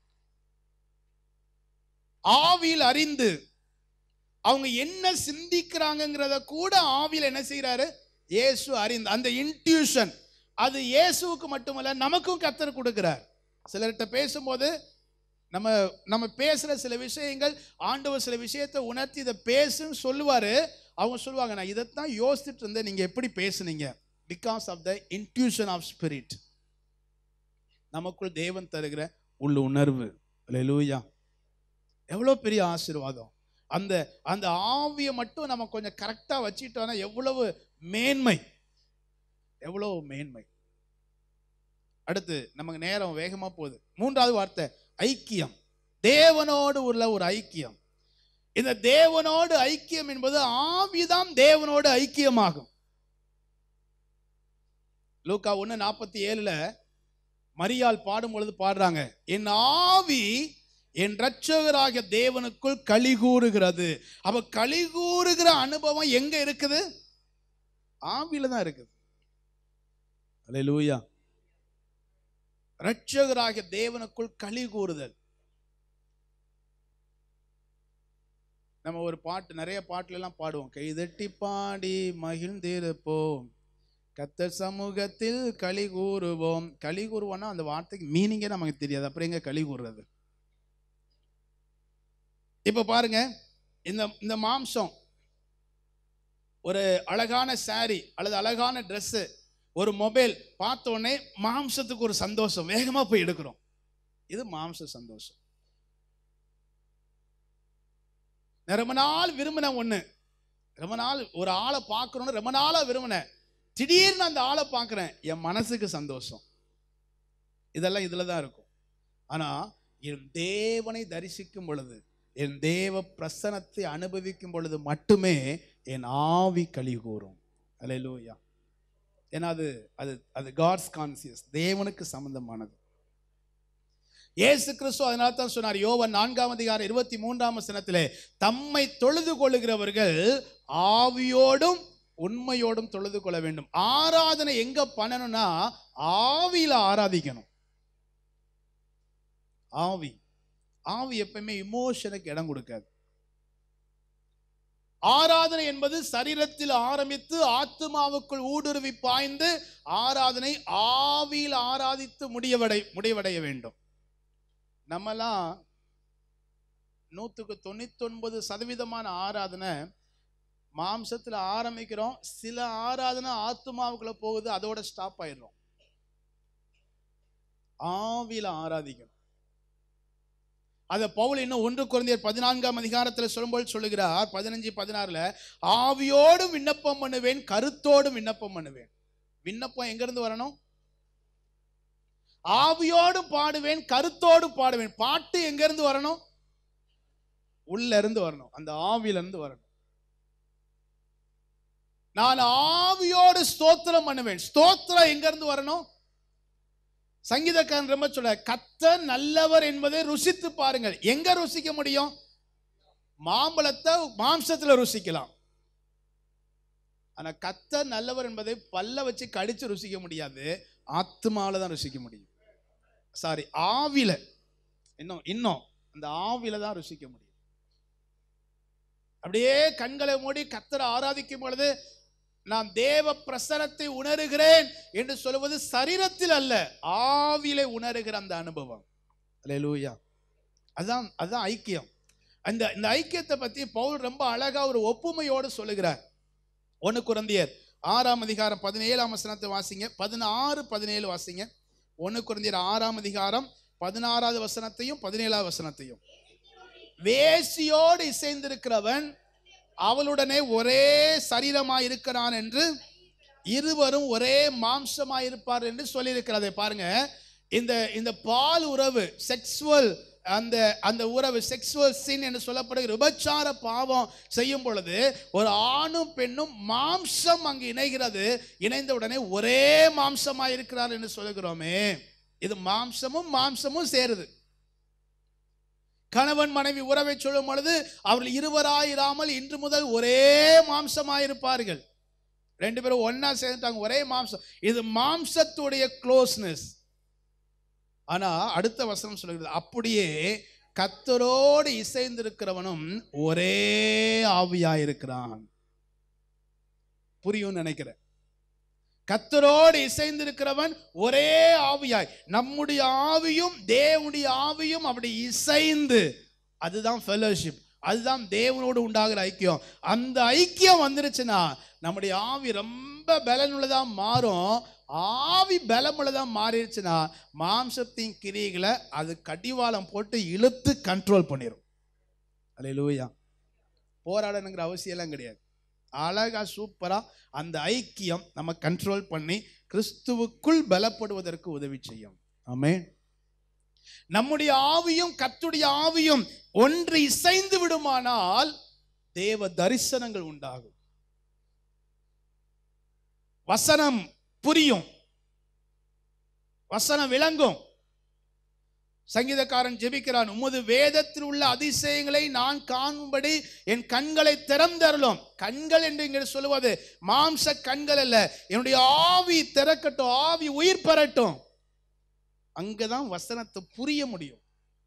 ஆவியில் அறிந்து அவங்க என்ன சிந்திக்கிறாங்கங்கிறத கூட ஆவியில் என்ன செய்யறாரு இயேசு அறிந்து அந்த இன்ட்யூஷன் அது இயேசுவுக்கு மட்டுமல்ல நமக்கும் கத்தர் கொடுக்கிறார் சிலர்கிட்ட பேசும்போது நம்ம நம்ம பேசுற சில விஷயங்கள் ஆண்டவர் சில விஷயத்தை உணர்த்தி இதை பேசுன்னு சொல்லுவாரு அவங்க சொல்லுவாங்க நான் இதைத்தான் யோசிச்சுட்டு இருந்தேன் நீங்க எப்படி பேசுனீங்க because of the intuition of spirit நமக்குள் தேவன் தருகிற உள்ள உணர்வு லூயா எவ்வளோ பெரிய ஆசீர்வாதம் அந்த அந்த ஆவியை மட்டும் நம்ம கொஞ்சம் கரெக்டாக வச்சுட்டோம்னா எவ்வளவு மேன்மை எவ்வளவு மேன்மை அடுத்து நமக்கு நேரம் வேகமா போகுது மூன்றாவது வார்த்தை ஐக்கியம் தேவனோடு உள்ள ஒரு ஐக்கியம் இந்த தேவனோடு ஐக்கியம் என்பது ஆவிதான் தேவனோடு ஐக்கியமாகும் லூக்கா ஒன்று நாற்பத்தி ஏழுல மரியாள் பாடும் பொழுது பாடுறாங்க என் ஆவி என் இரட்சகராகிய தேவனுக்குள் களி கூறுகிறது அப்ப களி கூறுகிற அனுபவம் எங்க இருக்குது ஆவியில தான் இருக்குது அல்லேலூயா இரட்சகராகிய தேவனுக்குள் களி கூறுதல் நம்ம ஒரு பாட்டு நிறைய பாட்டுல எல்லாம் பாடுவோம் கைதட்டி பாடி மகிழ்ந்திருப்போம் கத்தர் சமூகத்தில் களி கூறுவோம் களி கூறுவோம்னா அந்த வார்த்தைக்கு மீனிங்கே நமக்கு தெரியாது அப்புறம் எங்க களி கூறுறது இப்ப பாருங்க இந்த இந்த மாம்சம் ஒரு அழகான saree அல்லது அழகான Dress ஒரு மொபைல் பார்த்த உடனே மாம்சத்துக்கு ஒரு சந்தோஷம் வேகமா போய் எடுக்கிறோம் இது மாம்ச சந்தோஷம் நான் ரொம்ப நாள் விரும்பின ஒண்ணு ரொம்ப நாள் ஒரு ஆளை பார்க்கணும்னு ரொம்ப நாளா விரும்பினேன் திடீர்னு அந்த ஆளை பார்க்குறேன் என் மனசுக்கு சந்தோஷம் இதெல்லாம் இதுல தான் இருக்கும் ஆனா என் தேவனை தரிசிக்கும் பொழுது என் தேவ பிரசனத்தை அனுபவிக்கும் பொழுது மட்டுமே என் ஆவி களி கூறும் அல்லேலூயா ஏன்னா அது அது அது காட்ஸ் கான்சியஸ் தேவனுக்கு சம்பந்தமானது இயேசு கிறிஸ்து அதனால தான் சொன்னார் யோவன் நான்காம் அதிகாரம் இருபத்தி மூன்றாம் வசனத்திலே தம்மை தொழுது கொள்ளுகிறவர்கள் ஆவியோடும் உண்மையோடும் தொழுது கொள்ள வேண்டும் ஆராதனை எங்க பண்ணணும்னா ஆவியில ஆராதிக்கணும் ஆவி ஆவி எப்பயுமே இமோஷனுக்கு இடம் கொடுக்காது ஆராதனை என்பது சரீரத்தில் ஆரம்பித்து ஆத்மாவுக்குள் ஊடுருவி பாய்ந்து ஆராதனை ஆவியில் ஆராதித்து முடியவடை முடிவடைய வேண்டும் நம்மலாம் நூற்றுக்கு தொண்ணூத்தொன்பது சதவீதமான ஆராதனை மாம்சத்தில் ஆரம்பிக்கிறோம் சில ஆராதனை ஆத்மாவுக்குள்ள போகுது அதோட ஸ்டாப் ஆயிடுறோம் ஆவியில ஆராதிக்கணும் அதை பவுல் இன்னும் ஒன்று குழந்தையர் பதினான்காம் அதிகாரத்தில் சொல்லும்போது சொல்லுகிறார் பதினஞ்சு பதினாறுல ஆவியோடும் விண்ணப்பம் பண்ணுவேன் கருத்தோடும் விண்ணப்பம் பண்ணுவேன் விண்ணப்பம் எங்கிருந்து வரணும் ஆவியோடும் பாடுவேன் கருத்தோடும் பாடுவேன் பாட்டு எங்க இருந்து வரணும் உள்ள இருந்து வரணும் அந்த ஆவியில இருந்து வரணும் நான் ஆவியோடு ஸ்தோத்திரம் பண்ணுவேன் ஸ்தோத்திரம் எங்க இருந்து வரணும் சங்கீதக்காரன் ரொம்ப சொல்ல கத்தர் நல்லவர் என்பதை ருசித்து பாருங்கள் எங்க ருசிக்க முடியும் மாம்பழத்தை மாம்சத்துல ருசிக்கலாம் ஆனா கத்தர் நல்லவர் என்பதை பல்ல வச்சு கடிச்சு ருசிக்க முடியாது ஆத்மாவில தான் ருசிக்க முடியும் சாரி ஆவில இன்னும் இன்னும் அந்த ஆவில தான் ருசிக்க முடியும் அப்படியே கண்களை மூடி கத்தரை ஆராதிக்கும் பொழுது நான் தேவ பிரசனத்தை உணர்கிறேன் என்று சொல்வது சரீரத்தில் அல்ல ஆவிலே உணர்கிற அந்த அனுபவம் அல்லேலூயா அதான் அதான் ஐக்கியம் அந்த இந்த ஐக்கியத்தை பத்தி பவுல் ரொம்ப அழகா ஒரு ஒப்புமையோடு சொல்லுகிறார் ஒன்னு குருந்தியர் ஆறாம் அதிகாரம் பதினேழாம் வசனத்தை வாசிங்க பதினாறு பதினேழு வாசிங்க ஒன்னு குருந்தியர் ஆறாம் அதிகாரம் பதினாறாவது வசனத்தையும் பதினேழாவது வசனத்தையும் வேசியோடு இசைந்திருக்கிறவன் அவளுடனே ஒரே சரீரமாய் இருக்கிறான் என்று இருவரும் ஒரே மாம்சமாய் இருப்பார் என்று சொல்லியிருக்கிறதை பாருங்க இந்த இந்த பால் உறவு செக்ஸுவல் அந்த அந்த உறவு செக்ஸுவல் சின் என்று சொல்லப்படுகிற விபச்சார பாவம் செய்யும் பொழுது ஒரு ஆணும் பெண்ணும் மாம்சம் அங்கு இணைகிறது இணைந்த உடனே ஒரே மாம்சமாய் இருக்கிறார் என்று சொல்லுகிறோமே இது மாம்சமும் மாம்சமும் சேருது கணவன் மனைவி உறவை சொல்லும் பொழுது அவர்கள் இருவராயிராமல் இன்று முதல் ஒரே மாம்சமாயிருப்பார்கள் ரெண்டு பேரும் ஒண்ணா சேர்ந்துட்டாங்க ஒரே மாம்சம் இது மாம்சத்துடைய க்ளோஸ்னஸ் ஆனா அடுத்த வசனம் சொல்லுகிறது அப்படியே கத்தரோடு இசைந்திருக்கிறவனும் ஒரே ஆவியாயிருக்கிறான் புரியும் நினைக்கிறேன் கத்தரோடு இசைந்திருக்கிறவன் ஒரே ஆவியாய் நம்முடைய ஆவியும் தேவனுடைய ஆவியும் அப்படி இசைந்து அதுதான் ஃபெலோஷிப் அதுதான் தேவனோடு உண்டாகிற ஐக்கியம் அந்த ஐக்கியம் வந்துருச்சுன்னா நம்முடைய ஆவி ரொம்ப பலனுள்ளதா மாறும் ஆவி பலமுள்ளதா மாறிடுச்சுன்னா மாம்சத்தின் கிரிகளை அது கடிவாளம் போட்டு இழுத்து கண்ட்ரோல் பண்ணிடும் அல்லேலூயா போராடணுங்கிற அவசியம்லாம் கிடையாது அழகா சூப்பரா அந்த ஐக்கியம் நம்ம கண்ட்ரோல் பண்ணி கிறிஸ்துவுக்குள் பலப்படுவதற்கு உதவி செய்யும் ஆமென் நம்முடைய ஆவியும் கத்துடைய ஆவியும் ஒன்று இசைந்து விடுமானால் தேவ தரிசனங்கள் உண்டாகும் வசனம் புரியும் வசனம் விளங்கும் சங்கீதக்காரன் ஜெபிக்கிறான் உமது வேதத்தில் உள்ள அதிசயங்களை நான் காணும்படி என் கண்களை திறந்தருளும் கண்கள் என்று இங்கே சொல்லுவது மாம்ச கண்கள் அல்ல என்னுடைய ஆவி திறக்கட்டும் ஆவி உயிர் பெறட்டும் அங்கதான் வசனத்தை புரிய முடியும்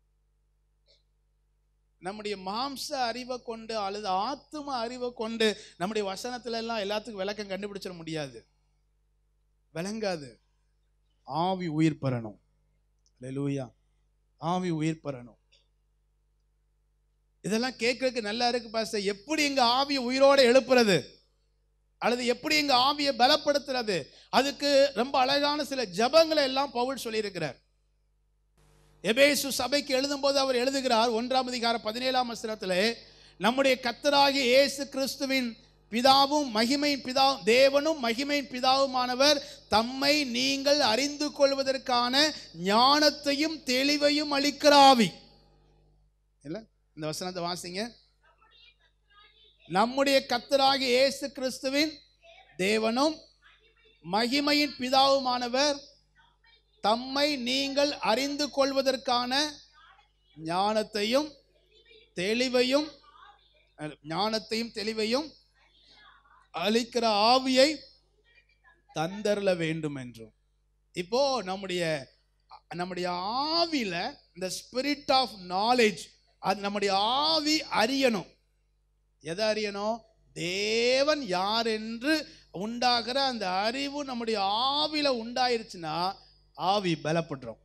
நம்முடைய மாம்ச அறிவை கொண்டு அல்லது ஆத்தும அறிவை கொண்டு நம்முடைய வசனத்துல எல்லாம் எல்லாத்துக்கும் விளக்கம் கண்டுபிடிச்சிட முடியாது விளங்காது ஆவி உயிர் பெறணும் லூயா ஆவி உயிர் பெறணும் இதெல்லாம் கேட்கறதுக்கு நல்லா இருக்கு பாஸ்டர் எப்படி எங்க ஆவியை உயிரோட எழுப்புறது அல்லது எப்படி எங்க ஆவியை பலப்படுத்துறது அதுக்கு ரொம்ப அழகான சில ஜபங்களை எல்லாம் பவுல் சொல்லியிருக்கிறார் எபேசு சபைக்கு எழுதும்போது அவர் எழுதுகிறார் ஒன்றாம் அதிகாரம் பதினேழாம் வசனத்திலே நம்முடைய கத்தராகிய இயேசு கிறிஸ்துவின் பிதாவும் மகிமையின் பிதா தேவனும் மகிமையின் பிதாவுமானவர் தம்மை நீங்கள் அறிந்து கொள்வதற்கான ஞானத்தையும் தெளிவையும் அளிக்கிற ஆவி இல்ல இந்த வசனத்தை வாசிங்க நம்முடைய கத்தராகிய இயேசு கிறிஸ்துவின் தேவனும் மகிமையின் பிதாவுமானவர் தம்மை நீங்கள் அறிந்து கொள்வதற்கான ஞானத்தையும் தெளிவையும் அஹ், ஞானத்தையும் தெளிவையும் அளிக்கிற ஆவியை தந்தரல வேண்டும் என்றும் இப்போ நம்முடைய நம்முடைய ஆவியில இந்த ஸ்பிரிட் ஆஃப் நாலேஜ் அது நம்முடைய ஆவி அறியணும் எதை அறியணும் தேவன் யார் என்று உண்டாகிற அந்த அறிவு நம்முடைய ஆவியில உண்டாயிருச்சுன்னா ஆவி பலப்படுறோம்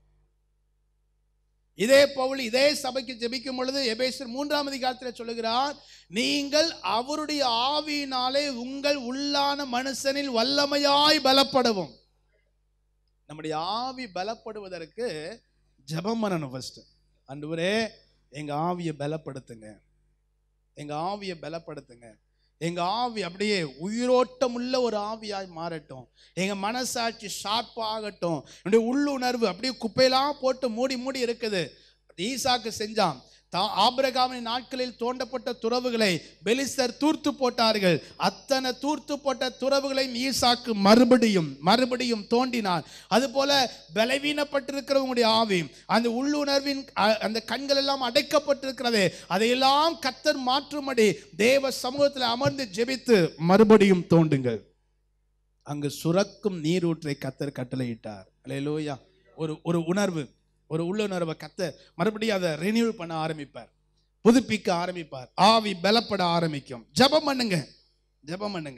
இதே பவுல் இதே சபைக்கு ஜெபிக்கும் பொழுது எபேசர் மூன்றாம் அதிகாரத்தில் சொல்லுகிறார் நீங்கள் அவருடைய ஆவியினாலே உங்கள் உள்ளான மனுஷனில் வல்லமையாய் பலப்படவும் நம்முடைய ஆவி பலப்படுவதற்கு ஜெபம் பண்ணணும் ஃபர்ஸ்ட் அன்றுவரே எங்க ஆவியை பலப்படுத்துங்க எங்க ஆவியை பலப்படுத்துங்க எங்க ஆவி அப்படியே உயிரோட்டமுள்ள ஒரு ஆவியாய் மாறட்டும் எங்க மனசாட்சி ஷார்ப் ஆகட்டும் என்னுடைய உள்ளுணர்வு அப்படியே குப்பையெல்லாம் போட்டு மூடி மூடி இருக்குது ஈசாக்கு செஞ்சான் தா ஆபிரகாமின் நாட்களில் தோண்டப்பட்ட துறவுகளை பெலிஸ்தர் தூர்த்து போட்டார்கள் அத்தனை தூர்த்து போட்ட துறவுகளையும் ஈசாக்கு மறுபடியும் மறுபடியும் தோண்டினார் அதுபோல பலவீனப்பட்டிருக்கிறவங்களுடைய ஆவி அந்த உள்ளுணர்வின் அ- அந்த கண்கள் எல்லாம் அடைக்கப்பட்டிருக்கிறது அதையெல்லாம் கத்தர் மாற்றும்படி தேவ சமூகத்தில் அமர்ந்து ஜெபித்து மறுபடியும் தோண்டுங்கள் அங்கு சுரக்கும் நீரூற்றை கத்தர் கட்டளையிட்டார் அல்லேலூயா ஒரு ஒரு உணர்வு ஒரு உள்ளுணர்வை கத்தர் மறுபடியும் அதை ரெனியூ பண்ண ஆரம்பிப்பார் புதுப்பிக்க ஆரம்பிப்பார் ஆவி பலப்பட ஆரம்பிக்கும் ஜெபம் பண்ணுங்க ஜெபம் பண்ணுங்க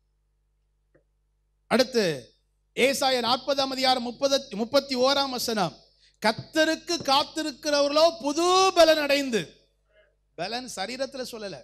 அடுத்து ஏசாய நாற்பதாம் அதிகாரம் முப்பது முப்பத்தி ஓராம் வசனம் கத்தருக்கு காத்திருக்கிறவர்களோ புது பலன் அடைந்து பலன் சரீரத்துல சொல்லல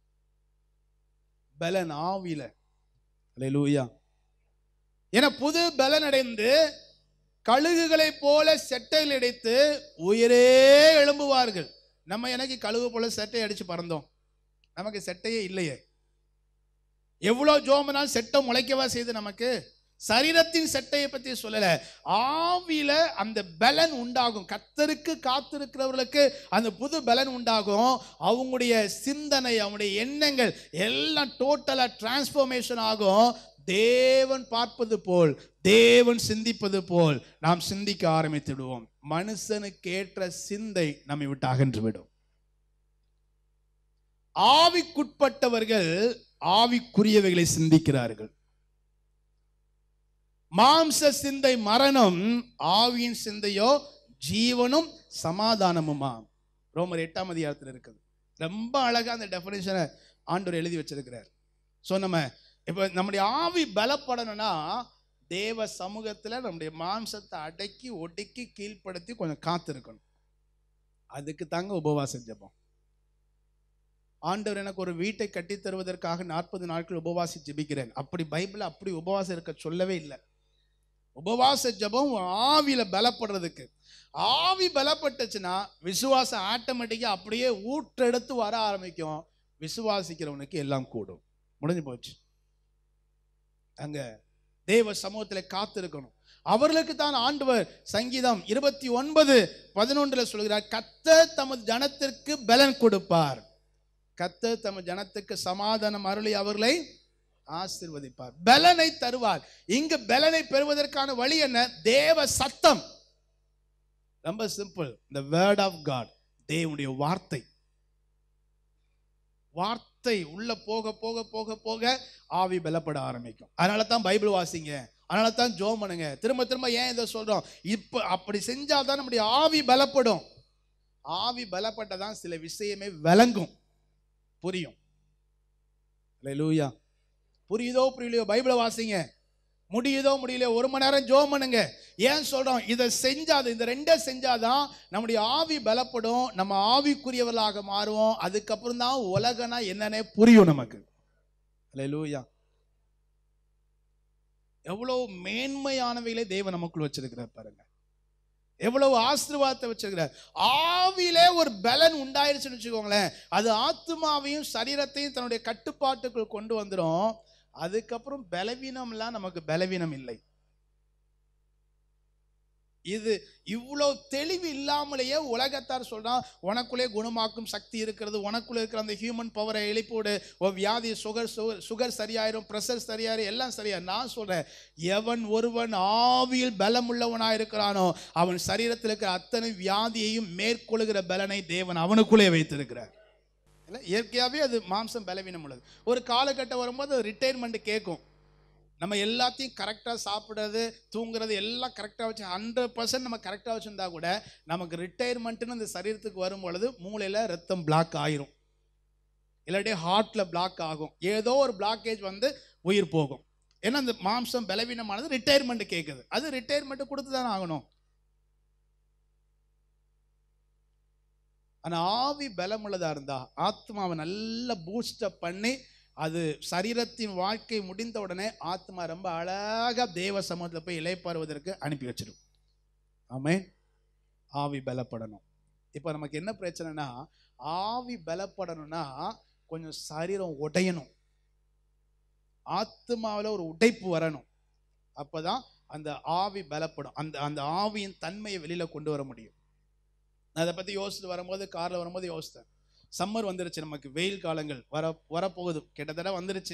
பலன் ஆவில அல்லேலூயா என புது பலன் அடைந்து கழுகுகளைப் போல செட்டையில் அடித்து உயிரே எழும்புவார்கள் நம்ம எனக்கு கழுகு போல செட்டை அடிச்சு பறந்தோம் நமக்கு செட்டையே இல்லையே எவ்வளோ ஜோமனால் செட்டை முளைக்கவா செய்து நமக்கு சரீரத்தின் செட்டையை பத்தி சொல்லல ஆவியில அந்த பலன் உண்டாகும் கத்தருக்கு காத்திருக்கிறவர்களுக்கு அந்த புது பலன் உண்டாகும் அவங்களுடைய சிந்தனை அவங்களுடைய எண்ணங்கள் எல்லாம் டோட்டலா டிரான்ஸ்ஃபர்மேஷன் ஆகும் தேவன் பார்ப்பது போல் தேவன் சிந்திப்பது போல் நாம் சிந்திக்க ஆரம்பித்து விடுவோம் மனுஷனுக்கு ஏற்ற சிந்தை நம்மை விட்டு அகன்று விடும் ஆவிக்குட்பட்டவர்கள் ஆவிக்குரியவைகளை சிந்திக்கிறார்கள் மாம்ச சிந்தை மரணம் ஆவியின் சிந்தையோ ஜீவனும் சமாதானமுமா ரோமர் எட்டாம் அதிகாரத்தில் இருக்குது ரொம்ப அழகா அந்த டெஃபினேஷனை ஆண்டவர் எழுதி வச்சிருக்கிறார் ஸோ நம்ம இப்போ நம்முடைய ஆவி பலப்படணும்னா தேவ சமூகத்தில் நம்முடைய மாம்சத்தை அடக்கி ஒடுக்கி கீழ்ப்படுத்தி கொஞ்சம் காத்திருக்கணும் அதுக்கு தாங்க உபவாசம் ஜெபம் ஆண்டவர் எனக்கு ஒரு வீட்டை கட்டித் தருவதற்காக நாற்பது நாட்கள் உபவாசி ஜெபிக்கிறேன் அப்படி பைபிள் அப்படி உபவாசம் இருக்க சொல்லவே இல்லை உபவாச ஜெபம் ஆவியில பலப்படுறதுக்கு ஆவி பலப்பட்டுச்சுன்னா விசுவாசம் ஆட்டோமேட்டிக்கா அப்படியே ஊற்றெடுத்து வர ஆரம்பிக்கும் விசுவாசிக்கிறவனுக்கு எல்லாம் கூடும் முடிஞ்சு போச்சு அங்க தேவ சமூகத்துல காத்திருக்கணும் அவர்களுக்கு தான் ஆண்டவர் சங்கீதம் இருபத்தி ஒன்பது பதினொன்றுல சொல்கிறார் கத்த தமது ஜனத்திற்கு பலன் கொடுப்பார் கத்த தமது ஜனத்துக்கு சமாதானம் அருளி அவர்களை ஆசிர்வதிப்பார் பலனை தருவார் இங்கு பலனை பெறுவதற்கான வழி என்ன தேவ சத்தம் ரொம்ப simple the word of God தேவனுடைய வார்த்தை வார்த்தை உள்ள போக போக போக போக ஆவி பலப்பட ஆரம்பிக்கும் அதனால தான் பைபிள் வாசிங்க அதனால தான் ஜோம் பண்ணுங்க திரும்ப திரும்ப ஏன் இதை சொல்றோம் இப்போ அப்படி செஞ்சாதான் நம்முடைய ஆவி பலப்படும் ஆவி பலப்பட்டதான் சில விஷயமே விளங்கும் புரியும் லூயா புரியுதோ புரியலையோ பைபிளை வாசிங்க முடியுதோ முடியலையோ ஒரு மணி நேரம் ஜோம் பண்ணுங்க ஏன் சொல்றோம் இதை செஞ்சாது இந்த ரெண்டை செஞ்சாதான் நம்முடைய ஆவி பலப்படும் நம்ம ஆவிக்குரியவர்களாக மாறுவோம் அதுக்கப்புறம் தான் உலகனா என்னன்னே புரியும் நமக்கு லூயா எவ்வளவு மேன்மையானவைகளை தேவன் நமக்குள் வச்சிருக்கிறார் பாருங்க எவ்வளவு ஆசீர்வாதத்தை வச்சிருக்கிறார் ஆவிலே ஒரு பலன் உண்டாயிருச்சுன்னு வச்சுக்கோங்களேன் அது ஆத்மாவையும் சரீரத்தையும் தன்னுடைய கட்டுப்பாட்டுக்குள் கொண்டு வந்துடும் அதுக்கப்புறம் பலவீனம்லாம் நமக்கு பலவீனம் இல்லை இது இவ்வளவு தெளிவு இல்லாமலேயே உலகத்தார் சொல்றான் உனக்குள்ளே குணமாக்கும் சக்தி இருக்கிறது உனக்குள்ள இருக்கிற அந்த ஹியூமன் பவரை எழுப்பிவிடு உன் வியாதி சுகர் சுகர் சுகர் சரியாயிரும் ப்ரெஷர் சரியாயிரும் எல்லாம் சரியா நான் சொல்றேன் எவன் ஒருவன் ஆவியில் பலம் உள்ளவனாய் இருக்கிறானோ அவன் சரீரத்தில் இருக்கிற அத்தனை வியாதியையும் மேற்கொள்கிற பலனை தேவன் அவனுக்குள்ளே வைத்திருக்கிறார் இல்லை இயற்கையாகவே அது மாம்சம் பலவீனம் உள்ளது ஒரு காலகட்டம் வரும்போது ரிட்டையர்மெண்ட் கேட்கும் நம்ம எல்லாத்தையும் கரெக்டாக சாப்பிட்றது தூங்குறது எல்லாம் கரெக்டாக வச்சு ஹண்ட்ரட் பர்சன்ட் நம்ம கரெக்டாக வச்சுருந்தா கூட நமக்கு ரிட்டையர்மெண்ட்டுன்னு இந்த சரீரத்துக்கு வரும் பொழுது மூளையில் ரத்தம் பிளாக் ஆயிரும் இல்லாட்டி ஹார்ட்டில் பிளாக் ஆகும் ஏதோ ஒரு பிளாக்கேஜ் வந்து உயிர் போகும் ஏன்னா அந்த மாம்சம் பலவீனமானது ரிட்டையர்மெண்ட் கேட்குது அது ரிட்டையர்மெண்ட் கொடுத்து தானே ஆகணும் ஆனால் ஆவி பலமுள்ளதாக இருந்தா ஆத்மாவை நல்லா பூஸ்டப் பண்ணி அது சரீரத்தின் வாழ்க்கை முடிந்த உடனே ஆத்மா ரொம்ப அழகா தேவ சமூகத்தில் போய் இலைப்பாறுவதற்கு அனுப்பி வச்சிடும் ஆமே ஆவி பலப்படணும் இப்போ நமக்கு என்ன பிரச்சனைனா ஆவி பலப்படணும்னா கொஞ்சம் சரீரம் உடையணும் ஆத்மாவில் ஒரு உடைப்பு வரணும் அப்பதான் அந்த ஆவி பலப்படும் அந்த அந்த ஆவியின் தன்மையை வெளியில கொண்டு வர முடியும் நான் அதை பற்றி யோசிச்சுட்டு வரும்போது காரில் வரும்போது யோசித்தேன் சம்மர் வந்துருச்சு நமக்கு வெயில் காலங்கள் வர வரப்போகுது கிட்டத்தட்ட வந்துருச்சு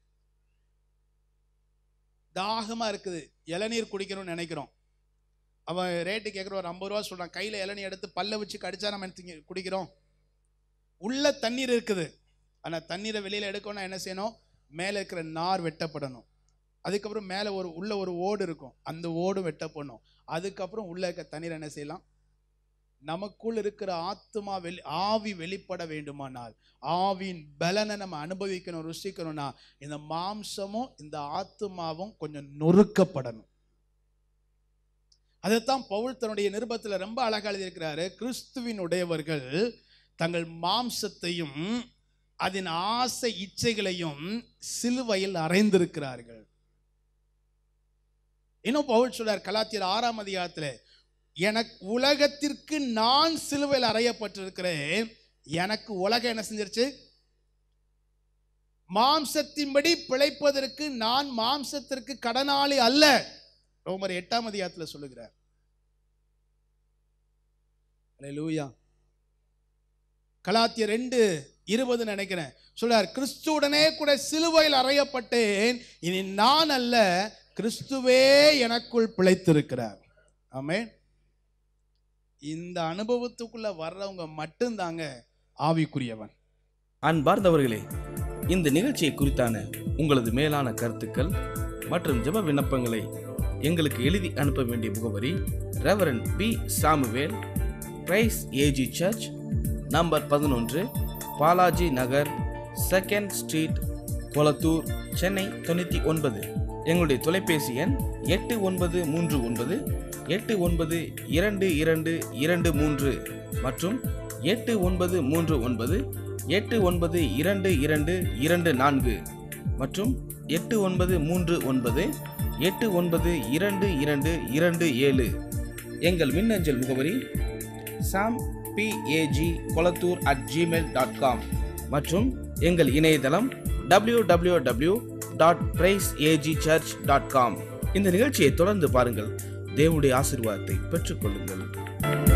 தாகமாக இருக்குது இளநீர் குடிக்கணும்னு நினைக்கிறோம் அவன் ரேட்டு கேட்குற ஒரு ஐம்பது ரூபா சொல்கிறான் கையில் இளநீர் எடுத்து பல்ல வச்சு கடிச்சா நம்ம எடுத்து குடிக்கிறோம் உள்ள தண்ணீர் இருக்குது ஆனால் தண்ணீரை வெளியில் எடுக்கணும்னா என்ன செய்யணும் மேலே இருக்கிற நார் வெட்டப்படணும் அதுக்கப்புறம் மேலே ஒரு உள்ள ஒரு ஓடு இருக்கும் அந்த ஓடு வெட்டப்படணும் அதுக்கப்புறம் உள்ள இருக்க தண்ணீர் என்ன செய்யலாம் நமக்குள் இருக்கிற ஆத்மா வெளி ஆவி வெளிப்பட வேண்டுமானால் ஆவியின் பலனை நம்ம அனுபவிக்கணும் ருசிக்கணும்னா இந்த மாம்சமும் இந்த ஆத்மாவும் கொஞ்சம் நொறுக்கப்படணும் அதைத்தான் பவுல் தன்னுடைய நிருபத்தில் ரொம்ப அழகா எழுதியிருக்கிறாரு கிறிஸ்துவின் உடையவர்கள் தங்கள் மாம்சத்தையும் அதன் ஆசை இச்சைகளையும் சிலுவையில் அறைந்திருக்கிறார்கள் இன்னும் பவுல் சொல்றார் கலாத்தியர் ஆறாம் அதிகாரத்தில் எனக்கு உலகத்திற்கு நான் சிலுவையில் அறையப்பட்டிருக்கிறேன் எனக்கு உலகம் என்ன செஞ்சிருச்சு மாம்சத்தின்படி பிழைப்பதற்கு நான் மாம்சத்திற்கு கடனாளி அல்ல ரோமர் எட்டாம் அதிகாரத்தில் சொல்லுகிறார் லூயா கலாத்திய ரெண்டு இருபது நினைக்கிறேன் சொல்றார் கிறிஸ்துவுடனே கூட சிலுவையில் அறையப்பட்டேன் இனி நான் அல்ல கிறிஸ்துவே எனக்குள் பிழைத்திருக்கிறார் ஆமென் இந்த அனுபவத்துக்குள்ள வர்றவங்க மட்டும்தாங்க ஆவிக்குரியவன் அன்பார்ந்தவர்களே இந்த நிகழ்ச்சியை குறித்தான உங்களது மேலான கருத்துக்கள் மற்றும் ஜெப விண்ணப்பங்களை எங்களுக்கு எழுதி அனுப்ப வேண்டிய முகவரி reverend P Samuel Price AG church number பதினொன்று பாலாஜி நகர் செகண்ட் ஸ்ட்ரீட் கொளத்தூர் சென்னை தொண்ணூற்றி ஒன்பது எங்களுடைய தொலைபேசி எண் எட்டு ஒன்பது மூன்று ஒன்பது எட்டு ஒன்பது இரண்டு இரண்டு இரண்டு மூன்று மற்றும் எட்டு ஒன்பது மூன்று ஒன்பது எட்டு ஒன்பது இரண்டு இரண்டு இரண்டு நான்கு மற்றும் எட்டு ஒன்பது மூன்று ஒன்பது எட்டு ஒன்பது இரண்டு இரண்டு இரண்டு ஏழு எங்கள் மின்னஞ்சல் முகவரி Sam PAG Kolathur at Gmail dot com மற்றும் எங்கள் இணையதளம் W W W dot Price AG church dot com இந்த நிகழ்ச்சியை தொடர்ந்து பாருங்கள் தேவனுடைய ஆசீர்வாதத்தை பெற்றுக்கொள்ளுங்கள்